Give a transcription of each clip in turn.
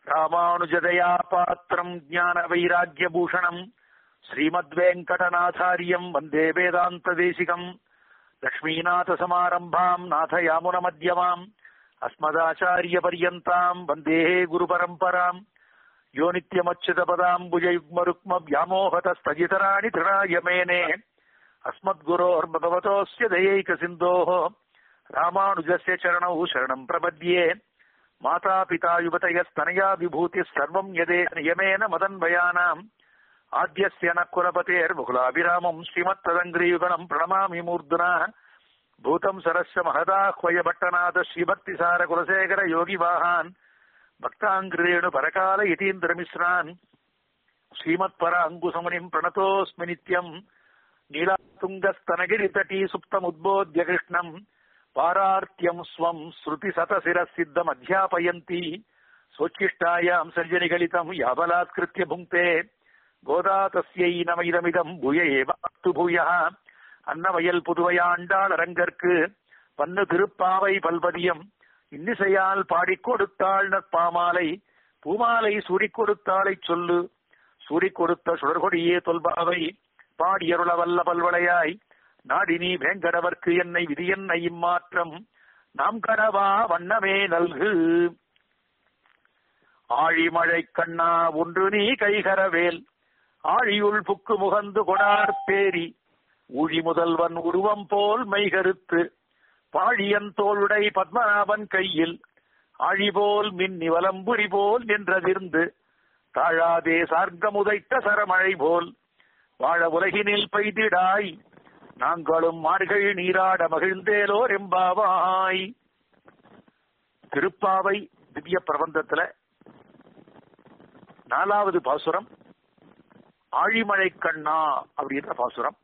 ராமானுஜதயா பாத்திரம் ஞான வைராக்கிய பூஷணம் ஸ்ரீமத் வெங்கடநாதாரியம் வந்தே வேதாந்த தேசிகம் லக்ஷ்மீநாத சமாரம்பாம் நாதயாமுன மத்தியமாம் அஸ்மதாச்சாரிய பரியந்தாம் வந்தே குரு பரம்பராம் யோ நித்யமச்சுதபதாம்புஜயுக்மருக்ம வியாமோகதஸ்தஜிதராணி திருணாய மேனே अस्मद्गुरोर्भगवतोऽस्य दयैकसिन्धोः रामानुजस्य चरणौ शरणम् प्रपद्ये मातापिता युवतयस्तनया विभूतिः सर्वम् यदे नियमेन मदन्वयानाम् आद्यस्य न कुलपतेर्मुकुलाभिरामम् श्रीमत्तदङ्ग्रियुगणम् प्रणमामि मूर्धना भूतम् सरस्य महदाह्वय भट्टनाथ श्रीभक्तिसार कुलशेखर योगिवाहान् भक्ताङ्ग्रेणु परकाल यतीन्द्रमिश्रान् श्रीमत्पर अङ्कुसमुनिम् प्रणतोऽस्मि नित्यम् नीलातुङ्गस्तनगिरितटी सुप्तमुद्बोध्य कृष्णम् पारार्त्यम् स्वम् श्रुतिसतशिरः सिद्धमध्यापयन्ती सोच्छिष्टायाम् सर्जनिगलितम् याबलात्कृत्य भुङ्क्ते गोदा तस्यै नमैदमिदम् भूय एव अस्तु भूयः அன்னவயல் புதுவையாண்டாள் அரங்கற்கு பன்னு திருப்பாவை பல்பதியம் இன்னிசையால் பாடிக் கொடுத்தாள் நற்பாமாலை பூமாலை சூடிக் கொடுத்தாளைச் சொல்லு சூடிக் கொடுத்த சுடர்கொடியே தொல்பாவை பாடியருள வல்ல பல்வளையாய் நாடினி வேங்கடவர்க்கு என்னை விதியன்னை இம்மாற்றம் நாம் கனவா வண்ணமே நல்கு ஆழிமழை கண்ணா ஒன்று நீ கைகரவேல் ஆழியுள் புக்கு முகந்து கொடார் பேரி ஊழி முதல்வன் உருவம் போல் மைகருத்து பாழியன் தோளுடை பத்மநாபன் கையில் ஆழிபோல் மின்னி வலம்புரி போல் நின்றதிர்ந்து தாழாதே சார்க்கமுதைத்த சரமழை போல் வாழ உலகினில் பெய்திடாய் நாங்களும் மார்கள் நீராட மகிழ்ந்தேலோர் எம்பாவாய் திருப்பாவை திவ்ய பிரபந்தத்துல நாலாவது பாசுரம் ஆழிமழை கண்ணா அப்படின்ற பாசுரம்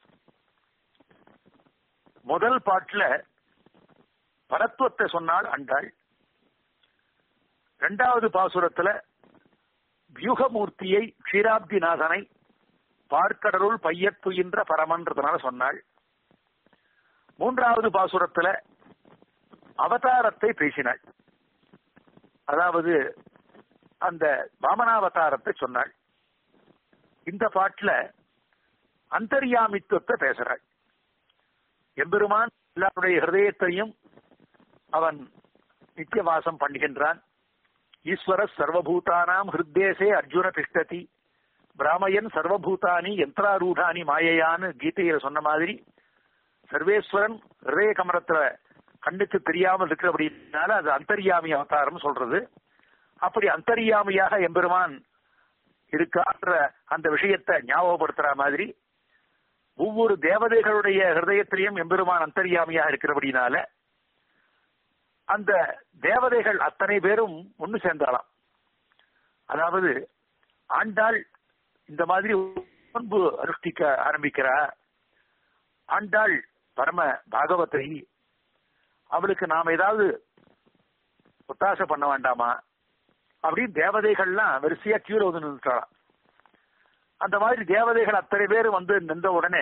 முதல் பாட்டுல பரத்துவத்தை சொன்னால் அண்டாள் இரண்டாவது பாசுரத்துல வியூகமூர்த்தியை க்ஷீராப்திநாதனை பார்க்கடருள் பையத்துயின்ற பரமன்றதுனால சொன்னாள் மூன்றாவது பாசுரத்துல அவதாரத்தை பேசினாள் அதாவது அந்த வாமனாவதாரத்தை சொன்னாள் இந்த பாட்டுல அந்தர்யாமித்துவத்தை பேசுறாள் எம்பெருமான் எல்லாருடைய ஹிருதயத்தையும் அவன் நித்தியவாசம் பண்ணுகின்றான் ஈஸ்வர சர்வபூதானாம் ஹிருத்தேசே அர்ஜுன திஷ்டதி பிராமயன் சர்வபூதானி யந்திராரூடானி மாயையான்னு கீதையில சொன்ன மாதிரி சர்வேஸ்வரன் ஹிருதய கமரத்துல கண்ணுக்கு தெரியாமல் இருக்கு அப்படின்னால அது அந்தர்யாமி அவதாரம் சொல்றது அப்படி அந்தர்யாமியாக எம்பெருமான் இருக்கான்ற அந்த விஷயத்தை ஞாபகப்படுத்துற மாதிரி ஒவ்வொரு தேவதைகளுடைய ஹிருதயத்திலையும் எம்பெருமான் அந்தர்யாமியாக இருக்கிறபடினால அந்த தேவதைகள் அத்தனை பேரும் ஒன்னு சேர்ந்தாலாம் அதாவது ஆண்டாள் இந்த மாதிரி பண்பு அனுஷ்டிக்க ஆரம்பிக்கிறா ஆண்டாள் பரம பாகவத்தை அவளுக்கு நாம் ஏதாவது ஒத்தாசை பண்ண வேண்டாமா அப்படின்னு தேவதைகள்லாம் வரிசையா கீழே வந்து நின்றுட்டாளாம் அந்த மாதிரி தேவதைகள் அத்தனை பேர் வந்து நின்ற உடனே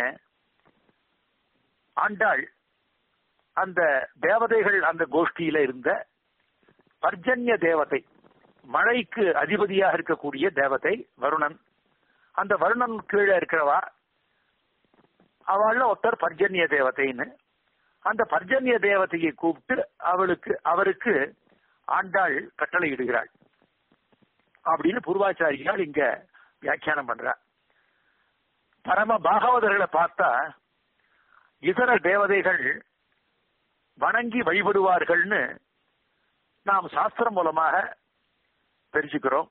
ஆண்டாள் அந்த தேவதைகள் அந்த கோஷ்டியில இருந்த பர்ஜன்ய தேவதை மழைக்கு அதிபதியாக இருக்கக்கூடிய தேவதை வருணன் அந்த வருணன் கீழே இருக்கிறவா அவள்ல ஒருத்தர் பர்ஜன்ய தேவதைன்னு அந்த பர்ஜன்ய தேவதையை கூப்பிட்டு அவளுக்கு அவருக்கு ஆண்டாள் கட்டளை இடுகிறாள் அப்படின்னு பூர்வாச்சாரியால் இங்க வியாக்கியானம் பண்றார் பரம பாகவதர்களை பார்த்தா இதர தேவதைகள் வணங்கி வழிபடுவார்கள்னு நாம் சாஸ்திரம் மூலமாக தெரிஞ்சுக்கிறோம்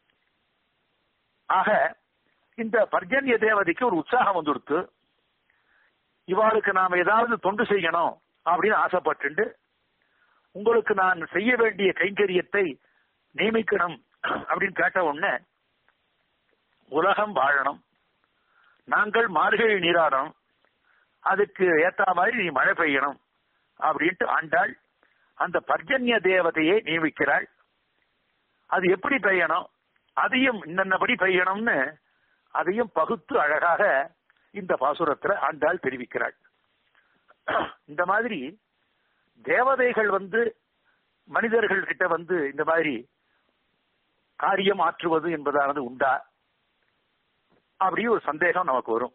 ஆக இந்த பர்ஜன்ய தேவதைக்கு ஒரு உற்சாகம் வந்துடுத்து இவாளுக்கு நாம் ஏதாவது தொண்டு செய்யணும் அப்படின்னு ஆசைப்பட்டு உங்களுக்கு நான் செய்ய வேண்டிய கைங்கரியத்தை நியமிக்கணும் அப்படின்னு கேட்ட உடனே உலகம் வாழணும் நாங்கள் மார்கழி நீராடணும் அதுக்கு ஏத்த மாதிரி நீ மழை பெய்யணும் அப்படின்ட்டு ஆண்டாள் அந்த பர்ஜன்ய தேவதையை நியமிக்கிறாள் அது எப்படி பெய்யணும் அதையும் இன்னபடி பெய்யணும்னு அதையும் பகுத்து அழகாக இந்த பாசுரத்துல ஆண்டாள் தெரிவிக்கிறாள் இந்த மாதிரி தேவதைகள் வந்து மனிதர்கள் கிட்ட வந்து இந்த மாதிரி காரியம் ஆற்றுவது என்பதானது உண்டா அப்படி ஒரு சந்தேகம் நமக்கு வரும்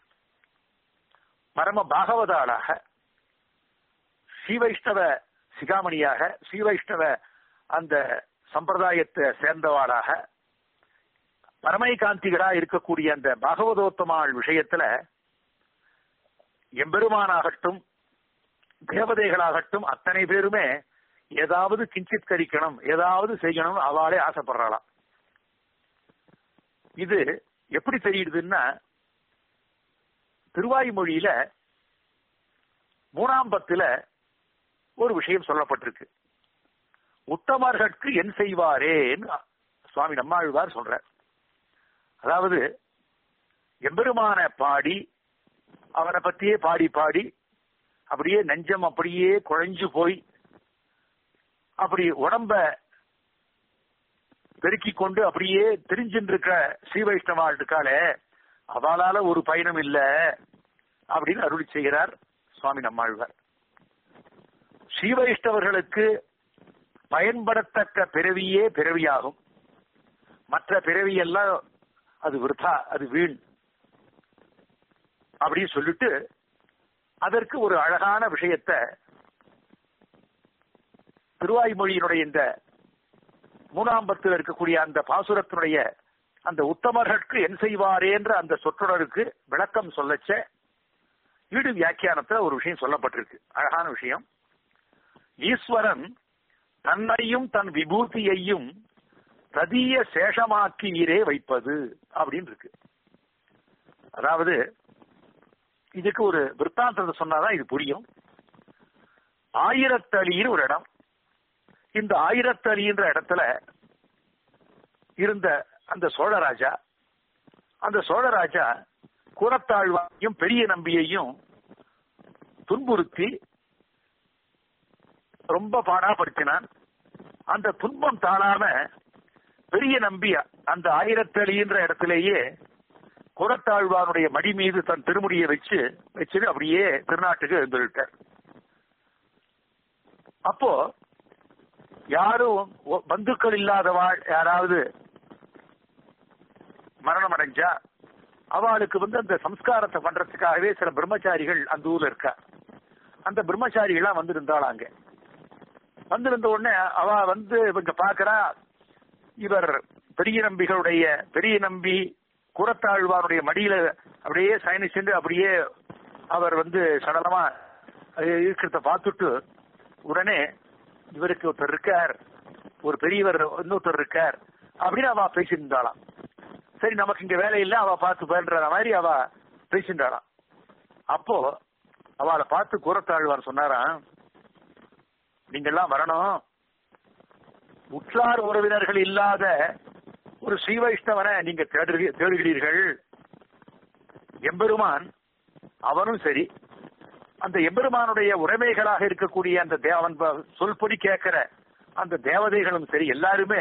பரம பாகவதாளாக ஸ்ரீவைஷ்ணவ சிகாமணியாக ஸ்ரீவைஷ்ணவ அந்த சம்பிரதாயத்தை சேர்ந்தவாளாக பரமைகாந்திகரா இருக்கக்கூடிய அந்த பாகவதோத்தமாள் விஷயத்துல எம்பெருமானாகட்டும் தேவதைகளாகட்டும் அத்தனை பேருமே ஏதாவது கிஞ்சித் கரிக்கணும் ஏதாவது செய்யணும் அவளே ஆசைப்படுறாளாம் இது எப்படி தெரியுதுன்னா திருவாய்மொழியில மூணாம் பத்துல ஒரு விஷயம் சொல்லப்பட்டிருக்கு உத்தமர்களுக்கு என் செய்வாரேன்னு சுவாமி நம்மாழ்வார் சொல்றார் அதாவது எம்பெருமான பாடி அவனை பத்தியே பாடி பாடி அப்படியே நெஞ்சம் அப்படியே குழைஞ்சு போய் அப்படி உடம்ப பெருக்கி கொண்டு அப்படியே தெரிஞ்சுட்டு இருக்க ஸ்ரீ வைஷ்ணவாள் இருக்காளே அவளால ஒரு பயணம் இல்ல அப்படின்னு அருளி செய்கிறார் சுவாமி நம்மாழ்வார் ஸ்ரீ வைஷ்ணவர்களுக்கு பயன்படத்தக்க பிறவியே பிறவியாகும் மற்ற பிறவியெல்லாம் அது விருத்தா அது வீண் அப்படின்னு சொல்லிட்டு அதற்கு ஒரு அழகான விஷயத்தை திருவாய்மொழியினுடைய இந்த மூணாம் பத்தில் இருக்கக்கூடிய அந்த பாசுரத்தினுடைய அந்த உத்தமர்களுக்கு என் செய்வாரே என்ற அந்த சொற்றொடருக்கு விளக்கம் சொல்லச்ச ஈடு வியாக்கியானத்துல ஒரு விஷயம் சொல்லப்பட்டிருக்கு அழகான விஷயம் ஈஸ்வரன் தன்னையும் தன் விபூதியையும் ததிய சேஷமாக்கியரே வைப்பது அப்படின்னு இருக்கு அதாவது இதுக்கு ஒரு விற்த்தாந்தத்தை சொன்னாதான் இது புரியும் ஆயிரத்தளின்னு ஒரு இடம் இந்த ஆயிரத்தளின்ற இடத்துல இருந்த அந்த சோழராஜா அந்த சோழராஜா குரத்தாழ்வாரையும் பெரிய நம்பியையும் துன்புறுத்தி ரொம்ப பாடாப்படுத்தினான் அந்த துன்பம் தாழாம பெரிய நம்பி அந்த ஆயிரத்தளின்ற இடத்திலேயே குரத்தாழ்வானுடைய மடி மீது தன் திருமுடியை வச்சு வச்சுட்டு அப்படியே திருநாட்டுக்கு எழுந்துவிட்டார் அப்போ யாரும் ஒ- பந்துக்கள் இல்லாதவாள் யாராவது மரணம் அடைஞ்சா அவளுக்கு வந்து அந்த சம்ஸ்காரத்தை பண்றதுக்காகவே சில பிரம்மச்சாரிகள் அந்த ஊர்ல இருக்கா அந்த பிரம்மச்சாரிகள்லாம் வந்து இருந்தாள் அங்க வந்திருந்த உடனே அவ வந்து இவங்க பாக்குறா இவர் பெரிய நம்பிகளுடைய பெரிய நம்பி குரத்தாழ்வாருடைய மடியில அப்படியே சயனிச்சுண்டு அப்படியே அவர் வந்து சடலமா அஹ், இருக்கிறத பார்த்துட்டு உடனே இவருக்கு ஒருத்தர் இருக்கார் ஒரு பெரியவர் இன்னொருத்தர் இருக்கார் அப்படின்னு அவ பேசியிருந்தாளாம் சரி நமக்கு இங்க வேலை இல்ல அவ பார்த்து பண்ற மாதிரி அவ பேசியிருந்தாளாம் அப்போ அவளை பார்த்து கூறத்தாழ்வார் சொன்னாராம் நீங்கெல்லாம் வரணும் உற்றார் உறவினர்கள் இல்லாத ஒரு ஸ்ரீ வைஷ்ணவனை நீங்க தேடுகிறீ- தேடுகிறீர்கள் எம்பெருமான் அவனும் சரி அந்த எம்பெருமானுடைய உடைமைகளாக இருக்கக்கூடிய அந்த தே- அவன் ப- சொல்படி கேட்கிற அந்த தேவதைகளும் சரி எல்லாருமே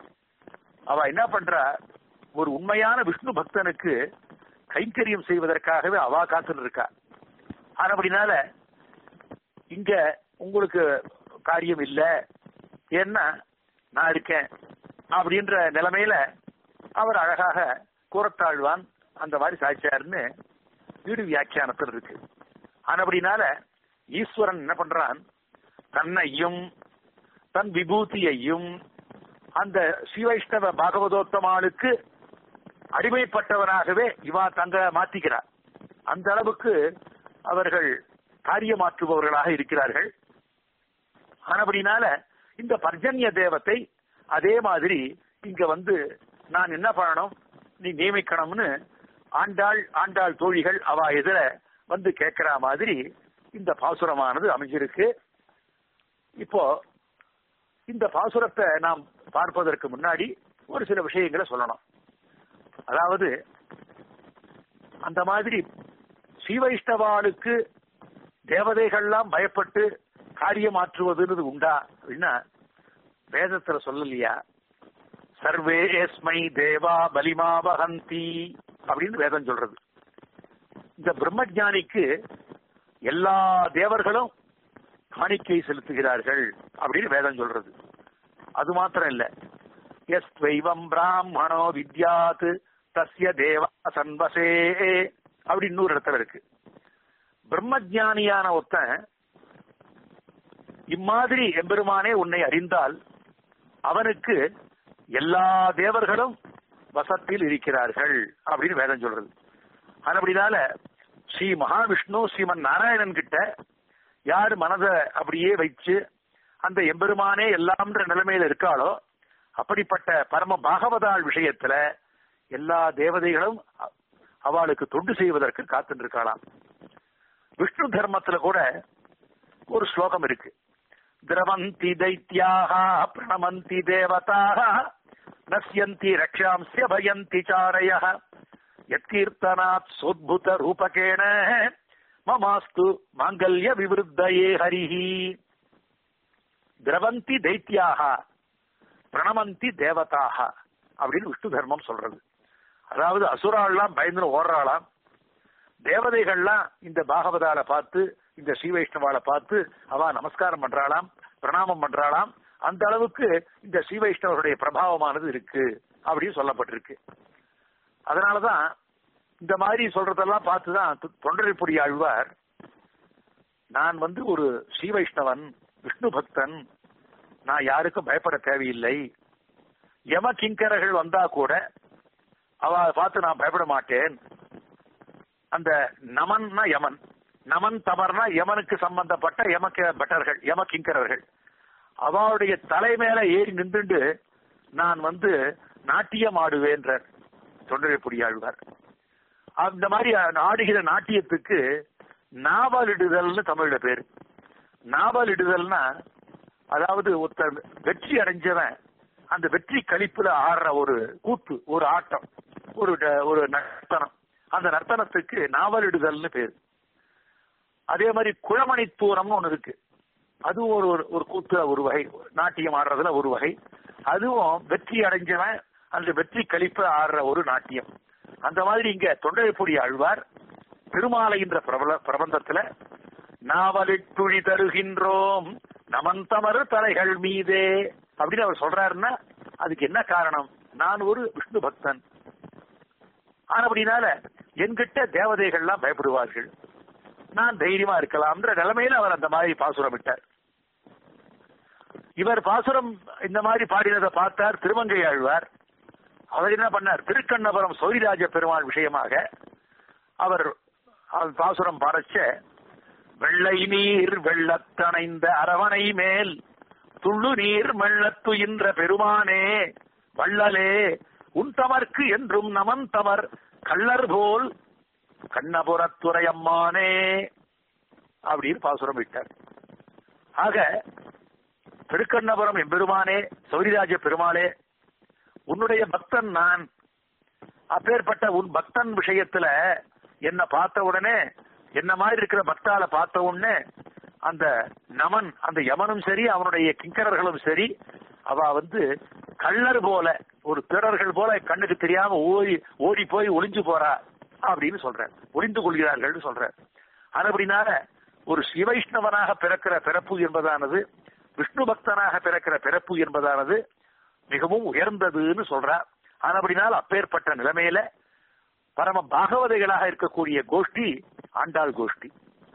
அவ என்ன பண்றா ஒரு உண்மையான விஷ்ணு பக்தனுக்கு கைங்கரியம் செய்வதற்காகவே அவா காத்துன்னு இருக்கா ஆனபடினால இங்க உங்களுக்கு காரியம் இல்ல ஏன்னா நான் இருக்கேன் அப்படின்ற நிலைமையில அவர் அழகாக கூறத்தாழ்வான் அந்த மாதிரி சாய்ச்சாருன்னு வீடு வியாக்கியானத்தில் இருக்கு ஆனபடினால ஈஸ்வரன் என்ன பண்றான் தன்னையும் தன் விபூதியையும் அந்த ஸ்ரீவைஷ்ணவ பாகவதோத்தமாளுக்கு அடிமைப்பட்டவனாகவே இவா தங்க மாத்திக்கிறார் அந்த அளவுக்கு அவர்கள் காரியமாற்றுபவர்களாக இருக்கிறார்கள் ஆனபடினால இந்த பர்ஜன்ய தேவத்தை அதே மாதிரி இங்க வந்து நான் என்ன பண்ணணும் நீ நியமிக்கணும்னு ஆண்டாள் ஆண்டாள் தோழிகள் அவ எதிர வந்து கேட்கிற மாதிரி இந்த பாசுரமானது அமைஞ்சிருக்கு இப்போ இந்த பாசுரத்தை நாம் பார்ப்பதற்கு முன்னாடி ஒரு சில விஷயங்களை சொல்லணும் அதாவது அந்த மாதிரி ஸ்ரீவைஷ்ணவாளுக்கு தேவதைகள்லாம் பயப்பட்டு காரியமாற்றுவதுன்னு உண்டா அப்படின்னா வேதத்துல சொல்லலையா சர்வேஸ்மை தேவா பலிமா வகந்தி அப்படின்னு வேதம் சொல்றது இந்த பிரம்மஜானிக்கு எல்லா தேவர்களும் காணிக்கை செலுத்துகிறார்கள் அப்படின்னு வேதம் சொல்றது அது மாத்திரம் இல்ல எஸ்வைவம் பிராமணோ வித்யாத் தஸ்ய தேவா சன்வசே அப்படி இன்னொரு இடத்துல இருக்கு பிரம்மஜானியான ஒருத்தன் இம்மாதிரி எம்பெருமானே உன்னை அறிந்தால் அவனுக்கு எல்லா தேவர்களும் வசத்தில் இருக்கிறார்கள் அப்படின்னு வேதம் சொல்றது அதுபடினால ஸ்ரீ மகாவிஷ்ணு ஸ்ரீமன் நாராயணன் கிட்ட யார் மனதை அப்படியே வச்சு அந்த எம்பெருமானே எல்லாம்ன்ற நிலைமையில இருக்காளோ அப்படிப்பட்ட பரம பாகவதாள் விஷயத்துல எல்லா தேவதைகளும் அ- அவளுக்கு தொண்டு செய்வதற்கு காத்துருக்காளாம் விஷ்ணு தர்மத்துல கூட ஒரு ஸ்லோகம் இருக்கு திரவந்தி தைத்யாக பிரணமந்தி தேவதாக நஸ்யந்தி ரக்ஷாம்ஸ்ய பயந்தி சாரய யத்கீர்த்தனாத் சோத்புத ரூபகேண மமாஸ்து மாங்கல்ய விவருத்தயே ஹரிஹி திரவந்தி தைத்யாக பிரணமந்தி தேவதாக அப்படின்னு விஷ்ணு தர்மம் சொல்றது அதாவது அசுராள்லாம் பயந்து ஓடுறாளாம் தேவதைகள்லாம் இந்த பாகவதால பார்த்து இந்த ஸ்ரீ வைஷ்ணவால பார்த்து அவ நமஸ்காரம் பண்றாளாம் பிரணாமம் பண்றாளாம் அந்த அளவுக்கு இந்த ஸ்ரீ வைஷ்ணவருடைய பிரபாவமானது இருக்கு அப்படின்னு சொல்லப்பட்டிருக்கு அதனாலதான் இந்த மாதிரி சொல்றதெல்லாம் பார்த்துதான் தொண்டரைப்புடி ஆழ்வார் நான் வந்து ஒரு ஸ்ரீ வைஷ்ணவன் விஷ்ணு பக்தன் நான் யாருக்கும் பயப்பட தேவையில்லை யம கிங்கரர்கள் வந்தா கூட அவ பார்த்து நான் பயப்பட மாட்டேன் அந்த நமன்னா யமன் நமன் தமர்னா யமனுக்கு சம்பந்தப்பட்ட யமக்க பட்டர்கள் யம கிங்கரர்கள் அவளுடைய தலை மேல ஏறி நின்றுண்டு நான் வந்து நாட்டியம் ஆடுவேன்றார் தொண்டரைப்புடி ஆழ்வார் அந்த மாதிரி ஆடுகிற நாட்டியத்துக்கு நாவலிடுதல்னு தமிழ்ல பேரு நாவலிடுதல்னா அதாவது ஒருத்தர் வெற்றி அடைஞ்சவன் அந்த வெற்றி கழிப்புல ஆடுற ஒரு கூத்து ஒரு ஆட்டம் ஒரு ட- ஒரு நர்த்தனம் அந்த நர்த்தனத்துக்கு நாவலிடுதல்னு பேரு அதே மாதிரி குழமணித்தூரம்னு ஒண்ணு இருக்கு அதுவும் ஒரு ஒரு- ஒரு கூத்து ஒரு வகை நாட்டியம் ஆடுறதுல ஒரு வகை அதுவும் வெற்றி அடைஞ்சவன் அந்த வெற்றி கழிப்பு ஆடுற ஒரு நாட்டியம் அந்த மாதிரி இங்க தொண்டைப்புடி ஆழ்வார் திருமாலை என்ற பிரபல பிரபந்தத்துல நாவலிட்டுழி தருகின்றோம் நமந்தமரு தலைகள் மீதே அப்படின்னு அவர் சொல்றாருன்னா அதுக்கு என்ன காரணம் நான் ஒரு விஷ்ணு பக்தன் ஆனபடினால என்கிட்ட தேவதைகள்லாம் பயப்படுவார்கள் நான் தைரியமா இருக்கலாம்ன்ற நிலைமையில அவர் அந்த மாதிரி பாசுரம் விட்டார் இவர் பாசுரம் இந்த மாதிரி பாடினதை பார்த்தார் திருமங்கை ஆழ்வார் அவர் என்ன பண்ணார் திருக்கண்ணபுரம் சௌரிராஜ பெருமாள் விஷயமாக அவர் அவர் பாசுரம் பாடச்ச வெள்ளை நீர் வெள்ளத்தணைந்த அரவணை மேல் துள்ளு நீர் மெள்ளத்துயின்ற பெருமானே வள்ளலே உன் தமர்க்கு என்றும் நமன் தமர் கள்ளர் போல் கண்ணபுரத்துறையம்மானே அப்படின்னு பாசுரம் விட்டார் ஆக திருக்கண்ணபுரம் எம்பெருமானே சௌரிராஜ பெருமாளே உன்னுடைய பக்தன் நான் அப்பேற்பட்ட உன் பக்தன் விஷயத்துல என்ன பார்த்த உடனே என்ன மாதிரி இருக்கிற பக்தால பார்த்த உடனே அந்த நமன் அந்த யமனும் சரி அவனுடைய கிங்கரர்களும் சரி அவ வந்து கள்ளர் போல ஒரு பிறர்கள் போல கண்ணுக்கு தெரியாம ஓடி ஓடி போய் ஒளிஞ்சு போறா அப்படின்னு சொல்றார் ஒளிந்து கொள்கிறார்கள் சொல்றார் அதுபடினால ஒரு சிவைஷ்ணவனாக பிறக்கிற பிறப்பு என்பதானது விஷ்ணு பக்தனாக பிறக்கிற பிறப்பு என்பதானது மிகவும் உயர்ந்ததுன்னு சொல்றார் ஆனபடினால் அப்பேற்பட்ட நிலைமையில பரம பாகவதைகளாக இருக்கக்கூடிய கோஷ்டி ஆண்டாள் கோஷ்டி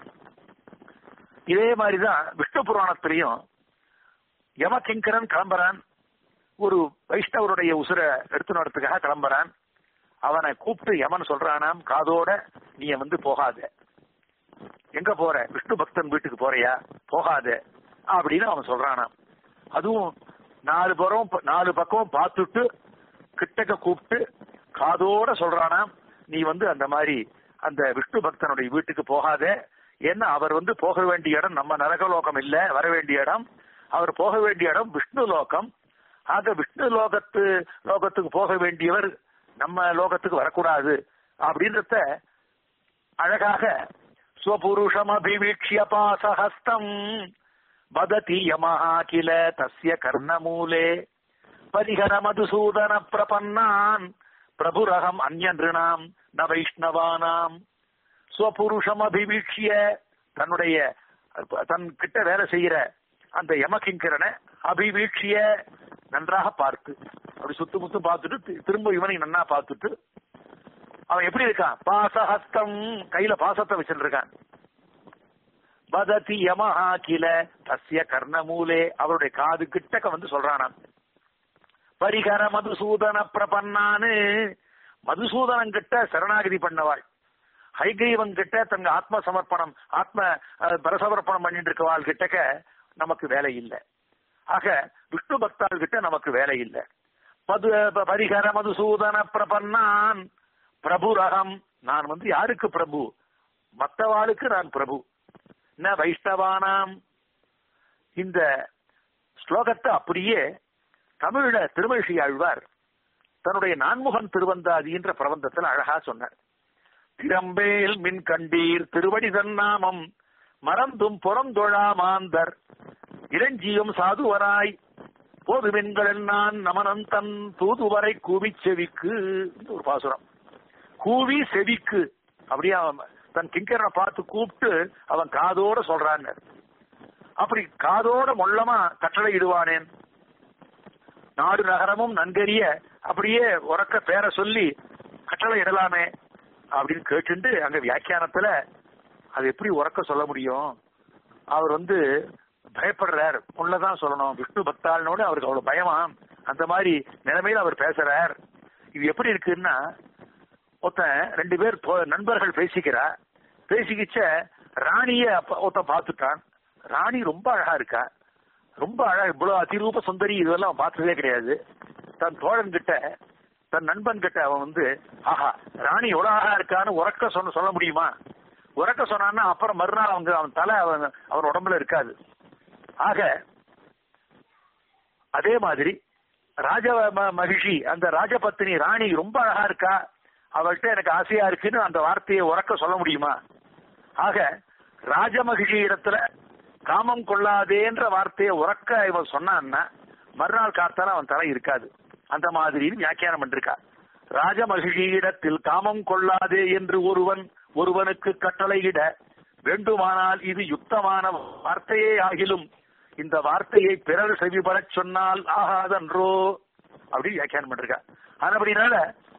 இதே மாதிரிதான் விஷ்ணு புராணத்திலையும் யமகிங்கரன் கிளம்புறான் ஒரு வைஷ்ணவருடைய உசுர எடுத்து நடத்துக்காக கிளம்புறான் அவனை கூப்பிட்டு யமன் சொல்றானாம் காதோட நீ வந்து போகாத எங்க போற விஷ்ணு பக்தன் வீட்டுக்கு போறியா போகாத அப்படின்னு அவன் சொல்றானாம் அதுவும் நாலு புறம் நாலு பக்கம் பார்த்துட்டு கிட்டக்க கூப்பிட்டு காதோட சொல்றானாம் நீ வந்து அந்த மாதிரி அந்த விஷ்ணு பக்தனுடைய வீட்டுக்கு போகாத ஏன்னா அவர் வந்து போக வேண்டிய இடம் நம்ம நரகலோகம் இல்ல வர வேண்டிய இடம் அவர் போக வேண்டிய இடம் விஷ்ணு லோகம் ஆக விஷ்ணு லோகத்து லோகத்துக்கு போக வேண்டியவர் நம்ம லோகத்துக்கு வரக்கூடாது அப்படின்றத அழகாக ஸ்வபுருஷம் அபிவீக்ஷிய பாசஹஸ்தம் வததி யமஹா கில தஸ்ய கர்ணமூலே பரிஹர மதுசூதன பிரபன்னான் பிரபுரகம் அந்நிருணாம் ந வைஷ்ணவானாம் ஸ்வபுருஷம் அபிவீக்ஷிய தன்னுடைய தன் கிட்ட வேலை செய்யற அந்த யமகிங்கரனை அபிவீக்ஷிய நன்றாக பார்த்து அப்படி சுத்து முத்து பார்த்துட்டு தி- திரும்ப இவனை நன்னா பார்த்துட்டு அவன் எப்படி இருக்கான் பாசஹஸ்தம் கையில பாசத்தை வச்சுட்டு இருக்கான் வததி யமஹா கில தஸ்ய கர்ணமூலே அவருடைய காது கிட்டக்க வந்து சொல்றானாம் பரிகர மதுசூதன பிரபன்னானு மதுசூதனன் கிட்ட சரணாகதி பண்ணவாள் ஹைகிரீவன் கிட்ட தங்க ஆத்ம சமர்ப்பணம் ஆத்ம அஹ், பரசமர்ப்பணம் பண்ணிட்டு இருக்கவாள் கிட்டக்க நமக்கு வேலை இல்லை ஆக விஷ்ணு பக்தாள் கிட்ட நமக்கு வேலை இல்லை மது ப- பரிகர மதுசூதன பிரபன்னான் பிரபுரகம் நான் வந்து யாருக்கு பிரபு மத்தவாளுக்கு நான் பிரபு ந வைஷ்ணவானாம் இந்த ஸ்லோகத்தை அப்படியே தமிழ்ல திருமழிசை ஆழ்வார் தன்னுடைய நான்முகன் திருவந்தாதின்ற பிரபந்தத்தில் அழகா சொன்னார் திறம்பேல் மின் கண்டீர் திருவடி தன்னாமம் மறந்தும் புறந்தொழா மாந்தர் இளஞ்சியும் சாதுவராய் போதுமென்கள் நான் நமனந்தன் தூதுவரை கூவிச் செவிக்கு இந்த ஒரு பாசுரம் கூவி செவிக்கு அப்படியே அவன் தன் கிங்கரனை பார்த்து கூப்பிட்டு அவன் காதோட சொல்றான் அப்படி காதோட மொள்ளமா கட்டளை இடுவானேன் நாடு நகரமும் நன்கரிய அப்படியே உறக்க பேர சொல்லி கட்டளை இடலாமே அப்படின்னு கேட்டுண்டு அங்க வியாக்கியானத்துல அது எப்படி உறக்க சொல்ல முடியும் அவர் வந்து பயப்படுறார் உள்ளதான் சொல்லணும் விஷ்ணு பக்தாளனோட அவருக்கு அவ்வளவு பயமா அந்த மாதிரி நிலைமையில அவர் பேசுறார் இது எப்படி இருக்குன்னா ஒருத்தன் ரெண்டு பேர் தோ- நண்பர்கள் பேசிக்கிறா பேசிக்கிச்ச ராணிய அப்ப ஒருத்தன் பார்த்துட்டான் ராணி ரொம்ப அழகா இருக்கா ரொம்ப அழகா இவ்வளவு அதிரூப சுந்தரி இதெல்லாம் அவன் பார்த்ததே கிடையாது தன் தோழன் கிட்ட தன் நண்பன் கிட்ட அவன் வந்து ஆஹா ராணி எவ்வளவு அழகா இருக்கான்னு உறக்க சொன்ன சொல்ல முடியுமா உறக்க சொன்னான்னா அப்புறம் மறுநாள் அவங்க அவன் தலை அவன் அவன் உடம்புல இருக்காது ஆக அதே மாதிரி ராஜ ம- மகிஷி அந்த ராஜபத்தினி ராணி ரொம்ப அழகா இருக்கா அவள்கிட்ட எனக்கு ஆசையா இருக்குன்னு அந்த வார்த்தையை உறக்க சொல்ல முடியுமா ஆக ராஜமகிஷி இடத்துல காமம் கொள்ளாதேன்ற வார்த்தையை உறக்க இவன் சொன்னான்னா மறுநாள் காத்தால அவன் தலை இருக்காது அந்த மாதிரி வியாக்கியானம் பண்ணிருக்கா ராஜமகிழியிடத்தில் காமம் கொள்ளாதே என்று ஒருவன் ஒருவனுக்கு கட்டளையிட வேண்டுமானால் இது யுக்தமான வார்த்தையே ஆகிலும் இந்த வார்த்தையை பிறர் செவிபடச் சொன்னால் ஆகாதன்றோ அப்படி வியாக்கியானம் பண்ணிருக்கா ஆனபடினால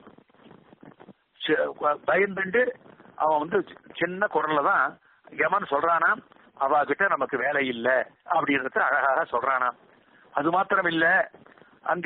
சி- பயந்துண்டு அவன் வந்து சி- சின்ன குரல்ல தான் யமன் சொல்றானாம் அவ கிட்ட நமக்கு வேலை இல்ல அப்படின்றத அழகாக சொல்றானாம் அது மாத்திரம் இல்ல அங்க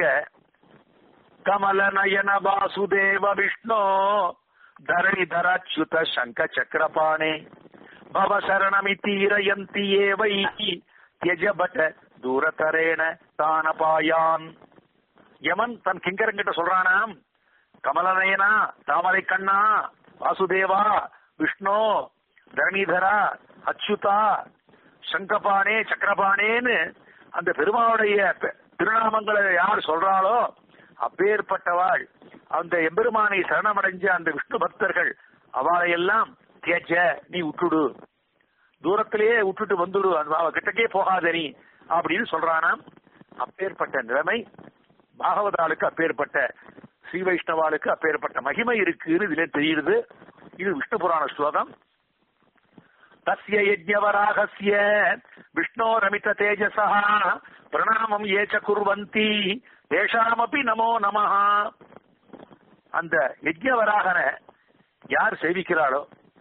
கமல நயன வாசுதேவ விஷ்ணு தரணிதராச்சுத சங்க சக்கரபாணே பவ சரணமித்தீரயந்தி ஏவை தியஜபட தூரதரேன தானபாயான் யமன் தன் கிங்கரங்கிட்ட சொல்றானாம் கமலநயனா தாமரை கண்ணா வாசுதேவா விஷ்ணு தரணிதரா அச்சுதா சங்கபாணே சக்கரபாணேன்னு அந்த பெருமாளுடைய பெ- திருநாமங்களை யார் சொல்றாளோ அப்பேற்பட்டவாள் அந்த எம்பெருமானை சரணமடைஞ்ச அந்த விஷ்ணு பக்தர்கள் அவளை எல்லாம் தேஜ நீ விட்டுடு தூரத்திலேயே விட்டுட்டு வந்துடு அந்த அவ கிட்டக்கே போகாத நீ அப்படின்னு சொல்றானாம் அப்பேற்பட்ட நிலைமை பாகவதாளுக்கு அப்பேற்பட்ட ஸ்ரீ வைஷ்ணவாளுக்கு அப்பேற்பட்ட மகிமை இருக்குன்னு இதுல தெரியுது இது விஷ்ணு புராண ஸ்லோகம் தஸ்ய யஜ்ஞவராகஸ்ய விஷ்ணோரமித தேஜசா பிரணாமம் ஏச்ச குர்வந்தி தேஷாமபி நமோ நமஹ அந்த யஜ்ஞவராகனை யார் சேவிக்கிறாளோ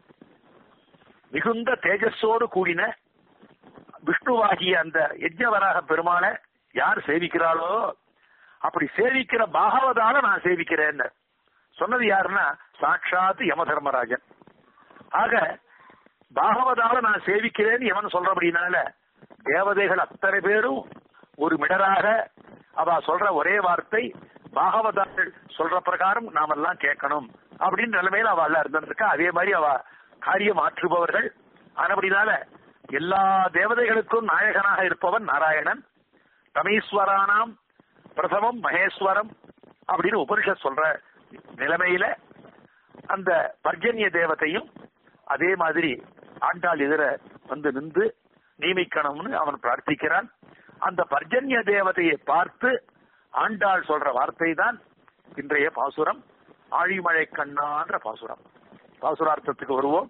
மிகுந்த தேஜஸோடு கூடின விஷ்ணுவாகிய அந்த யஜ்ஞவராக பெருமாளை யார் சேவிக்கிறாளோ அப்படி சேவிக்கிற பாகவதால நான் சேவிக்கிறேன் சொன்னது யாருன்னா சாட்சாத் யம தர்மராஜன் ஆக பாகவதால நான் சேவிக்கிறேன்னு எவன் சொல்றபடினால தேவதைகள் அத்தனை பேரும் ஒரு மிடராக அவ சொல்ற ஒரே வார்த்தை பாகவதார்கள் சொல்ற பிரகாரம் நாமெல்லாம் கேட்கணும் அப்படின்னு நிலைமையில அவ எல்லாம் இருந்திருக்கா அதே மாதிரி அவ காரியம் ஆற்றுபவர்கள் ஆனபடினால எல்லா தேவதைகளுக்கும் நாயகனாக இருப்பவன் நாராயணன் தமீஸ்வரானாம் பிரதமம் மகேஸ்வரம் அப்படின்னு உபனிஷத் சொல்ற நிலைமையில அந்த பர்ஜன்ய தேவதையும் அதே மாதிரி ஆண்டாள் எதிர வந்து நின்று நியமிக்கணும்னு அவன் பிரார்த்திக்கிறான் அந்த பர்ஜன்ய தேவதையை பார்த்து ஆண்டாள் சொல்ற வார்த்தை தான் இன்றைய பாசுரம் ஆழிமழை கண்ணான்ற பாசுரம் பாசுரார்த்தத்துக்கு வருவோம்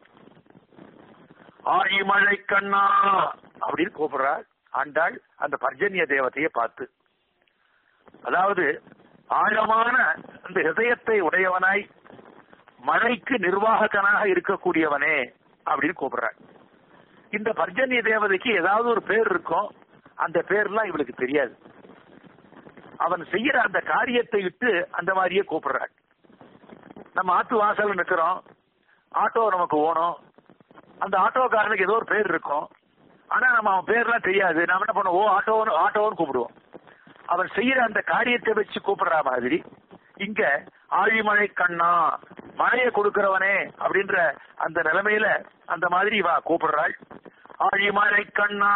ஆழிமழை கண்ணா அப்படின்னு கூப்பிடுறாள் ஆண்டாள் அந்த பர்ஜன்ய தேவதையை பார்த்து அதாவது ஆழமான அந்த ஹிருதயத்தை உடையவனாய் மழைக்கு நிர்வாககனாக இருக்கக்கூடியவனே அப்படின்னு கூப்பிடுறார் இந்த பர்ஜன்ய தேவதைக்கு ஏதாவது ஒரு பேர் இருக்கும் அந்த பேர்லாம் இவளுக்கு தெரியாது அவன் செய்யற அந்த காரியத்தை விட்டு அந்த மாதிரியே கூப்பிடுறாள் நம்ம ஆத்து வாசல் நிக்கிறோம் ஆட்டோ நமக்கு ஓணும் அந்த ஆட்டோக்காரனுக்கு ஏதோ ஒரு பேர் இருக்கும் ஆனா நம்ம அவன் பேர்லாம் தெரியாது நாம என்ன பண்ணுவோம் ஓ ஆட்டோன்னு ஆட்டோன்னு கூப்பிடுவோம் அவன் செய்யற அந்த காரியத்தை வச்சு கூப்பிடுற மாதிரி இங்க ஆழிமழை கண்ணா மழையை கொடுக்கிறவனே அப்படின்ற அந்த நிலைமையில அந்த மாதிரி வா கூப்பிடுறாள் ஆழிமழை கண்ணா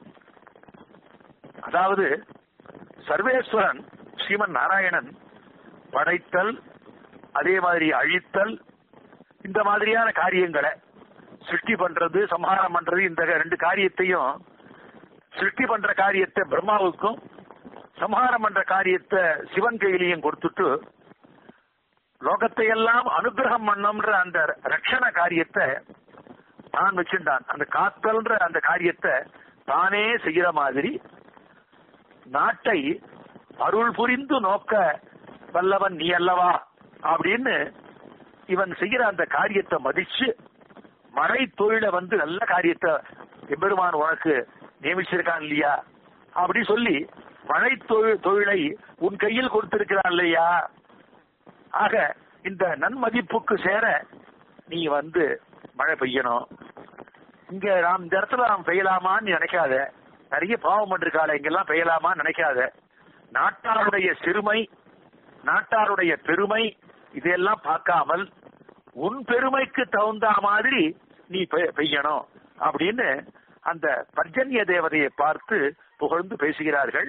அதாவது சர்வேஸ்வரன் ஸ்ரீமன் நாராயணன் படைத்தல் அதே மாதிரி அழித்தல் இந்த மாதிரியான காரியங்களை சிருஷ்டி பண்றது சம்ஹாரம் பண்றது இந்த ரெண்டு காரியத்தையும் சிருஷ்டி பண்ற காரியத்தை பிரம்மாவுக்கும் சம்ஹாரம் பண்ற காரியத்தை சிவன் கையிலையும் கொடுத்துட்டு லோகத்தை எல்லாம் அனுகிரகம் பண்ணோம்ன்ற அந்த ரட்சண காரியத்தை தான் வச்சிருந்தான் அந்த காத்தல்ன்ற அந்த காரியத்தை தானே செய்யற மாதிரி நாட்டை அருள் புரிந்து நோக்க வல்லவன் நீ அல்லவா அப்படின்னு இவன் செய்யற அந்த காரியத்தை மதிச்சு மழை தொழில வந்து நல்ல காரியத்தை எம்பெருமான் உனக்கு நியமிச்சிருக்கான் இல்லையா அப்படி சொல்லி மழை தொழில் தொழிலை உன் கையில் கொடுத்திருக்கிறான் இல்லையா ஆக இந்த நன்மதிப்புக்கு சேர நீ வந்து மழை பெய்யணும் இங்க நாம் இந்த இடத்துல நாம் பெய்யலாமான்னு நினைக்காத நிறைய பாவம் பண்ணிருக்காள இங்கெல்லாம் பெய்யலாமான்னு நினைக்காத நாட்டாருடைய சிறுமை நாட்டாருடைய பெருமை இதையெல்லாம் பார்க்காமல் உன் பெருமைக்கு தகுந்த மாதிரி நீ பெ- பெய்யணும் அப்படின்னு அந்த பர்ஜன்ய தேவதையை பார்த்து புகழ்ந்து பேசுகிறார்கள்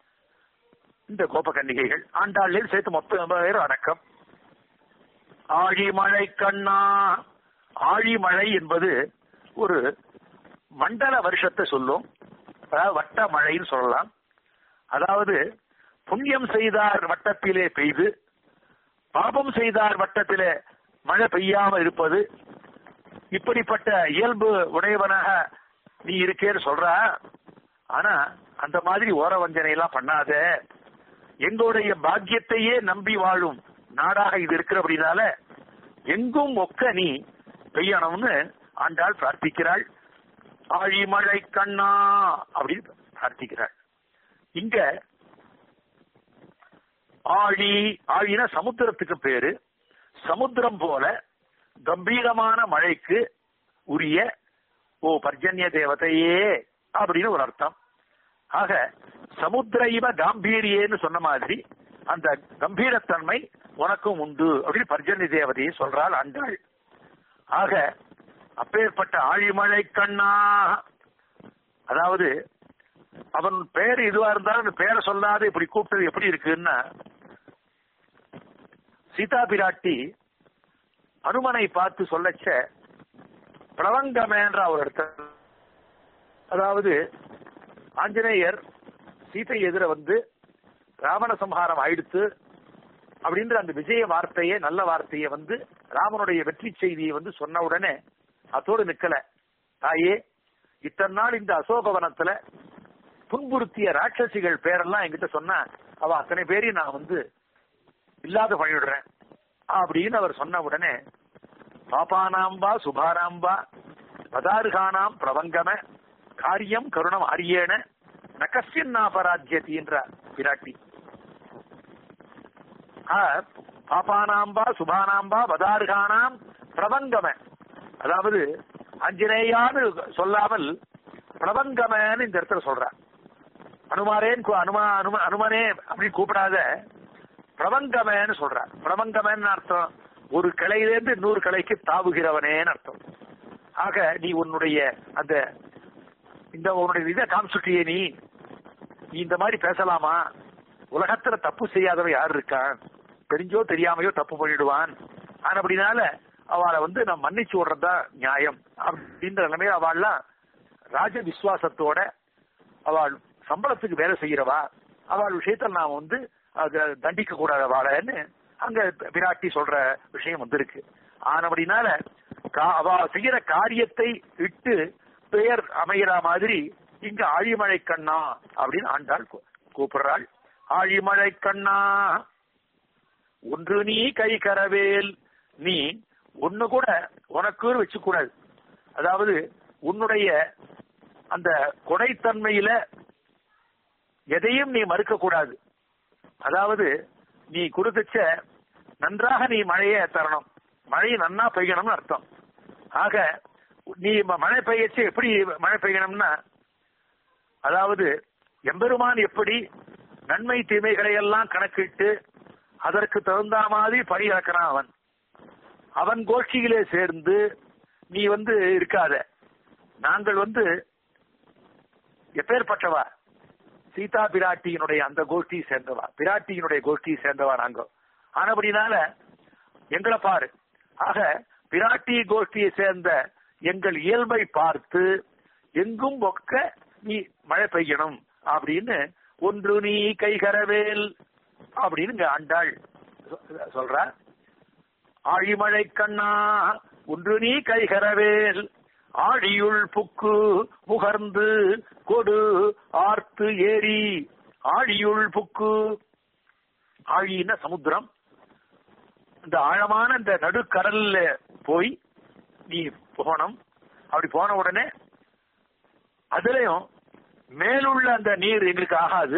இந்த கோபகன்னிகைகள் ஆண்டாளில் சேர்த்து மொத்தம் பேர் அடக்கம் ஆழிமழை கண்ணா ஆழிமழை என்பது ஒரு மண்டல வருஷத்தை சொல்லும் அதாவது வட்ட மழைன்னு சொல்லலாம் அதாவது புண்ணியம் செய்தார் வட்டத்திலே பெய்து பாபம் செய்தார் வட்டத்திலே மழை பெய்யாம இருப்பது இப்படிப்பட்ட இயல்பு உடையவனாக நீ இருக்கேன்னு சொல்ற ஆனா அந்த மாதிரி ஓர வஞ்சனை எல்லாம் பண்ணாத எங்களுடைய பாக்கியத்தையே நம்பி வாழும் நாடாக இது இருக்கிறபடினால எங்கும் ஒக்க நீ பெய்யணும்னு ஆண்டாள் பிரார்த்திக்கிறாள் ஆழிமழை கண்ணா அப்படின்னு பிரார்த்திக்கிறாள் இங்க ஆழி ஆழினா சமுத்திரத்துக்கு பேரு சமுத்திரம் போல கம்பீரமான மழைக்கு உரிய ஓ பர்ஜன்ய தேவதையே அப்படின்னு ஒரு அர்த்தம் ஆக சமுத்திர இவ காம்பீரியேன்னு சொன்ன மாதிரி அந்த கம்பீரத்தன்மை உனக்கும் உண்டு அப்படின்னு பர்ஜன்ய தேவதையை சொல்றாள் அண்டாள் ஆக அப்பேற்பட்ட ஆழிமழை கண்ணா அதாவது அவன் பேர் இதுவா இருந்தாலும் அந்த பேரை சொல்லாத இப்படி கூப்பிட்டது எப்படி இருக்குன்னா சீதா பிராட்டி அனுமனை பார்த்து சொல்லச்ச பிரவங்கமேன்ற ஒரு இடத்துல அதாவது ஆஞ்சநேயர் சீதை எதிர வந்து ராவண சம்ஹாரம் ஆயிடுத்து அப்படின்ற அந்த விஜய வார்த்தையை நல்ல வார்த்தையை வந்து ராமனுடைய வெற்றி செய்தியை வந்து சொன்ன உடனே அதோடு நிக்கல தாயே இத்தனை நாள் இந்த அசோகவனத்துல துன்புறுத்திய ராட்சசிகள் பேரெல்லாம் என்கிட்ட சொன்னா அவ அத்தனை பேரையும் நான் வந்து இல்லாத பண்ணிவிடுறேன் அப்படின்னு அவர் சொன்ன உடனே பாபானாம்பா சுபாராம்பா பதாருகானாம் பிரபங்கம காரியம் கருணம் ஆரியேன நகசியன் நாபராஜ்யதி என்ற பிராட்டி ஆ, பாபானாம்பா சுபானாம்பா பதாருகானாம் பிரபங்கம அதாவது அஞ்சனேயான்னு சொல்லாமல் பிரபங்கமன்னு இந்த இடத்துல சொல்றார் அனுமாரேன் கு- அனுமா அனும அனுமனே அப்படின்னு கூப்பிடாத பிரபங்கமேன்னு சொல்றார் பிரபங்கமேன்னு அர்த்தம் ஒரு கிளையிலேருந்து இன்னொரு கிளைக்கு தாவுகிறவனேன்னு அர்த்தம் ஆக நீ உன்னுடைய அந்த இந்த உன்னுடைய இதை காமிச்சுட்டியே நீ நீ இந்த மாதிரி பேசலாமா உலகத்துல தப்பு செய்யாதவன் யார் இருக்கான் தெரிஞ்சோ தெரியாமையோ தப்பு பண்ணிடுவான் ஆனா அப்படினால அவளை வந்து நான் மன்னிச்சு விடுறதுதான் நியாயம் அப்படின்ற நிலைமையில அவள்லாம் ராஜ விசுவாசத்தோட அவள் சம்பளத்துக்கு வேலை செய்யறவா அவள் விஷயத்துல நாம வந்து அத தண்டிக்க கூடாத வாழன்னு அங்க பிராட்டி சொல்ற விஷயம் வந்திருக்கு ஆனபடினால கா- அவ செய்யற காரியத்தை இட்டு பெயர் அமைகிற மாதிரி இங்க ஆழிமழை கண்ணா அப்படின்னு ஆண்டாள் கூ- கூப்பிடுறாள் ஆழிமழை கண்ணா ஒன்று நீ கை கரவேல் நீ ஒண்ணு கூட உனக்கு வச்சு கூடாது அதாவது உன்னுடைய அந்த கொடைத்தன்மையில எதையும் நீ மறுக்க கூடாது அதாவது நீ கொடுத்துச்ச நன்றாக நீ மழையை தரணும் மழை நன்னா பெய்யணும்னு அர்த்தம் ஆக நீ ம- மழை பெய்யச்சு எப்படி மழை பெய்யணும்னா அதாவது எம்பெருமான் எப்படி நன்மை தீமைகளை எல்லாம் கணக்கிட்டு அதற்கு தகுந்த மாதிரி பணி இறக்கிறான் அவன் அவன் கோஷ்டியிலே சேர்ந்து நீ வந்து இருக்காத நாங்கள் வந்து எப்பேற்பட்டவா சீதா பிராட்டியினுடைய அந்த கோஷ்டியை சேர்ந்தவா பிராட்டியினுடைய கோஷ்டியை சேர்ந்தவா நாங்க ஆனபடினால எங்களை பாரு ஆக பிராட்டி கோஷ்டியை சேர்ந்த எங்கள் இயல்பை பார்த்து எங்கும் ஒக்க நீ மழை பெய்யணும் அப்படின்னு ஒன்று நீ கைகரவேல் அப்படின்னு இங்க ஆண்டாள் சொ- சொல்றா ஆழிமழை கண்ணா ஒன்று நீ கைகரவேல் ஆழியுள் புக்கு முகர்ந்து கொடு ஆர்த்து ஏரி ஆழியுள் புக்கு ஆழின்னா சமுத்திரம் இந்த ஆழமான இந்த நடுக்கடல்ல போய் நீ போகணும் அப்படி போன உடனே அதுலயும் மேலுள்ள அந்த நீர் எங்களுக்கு ஆகாது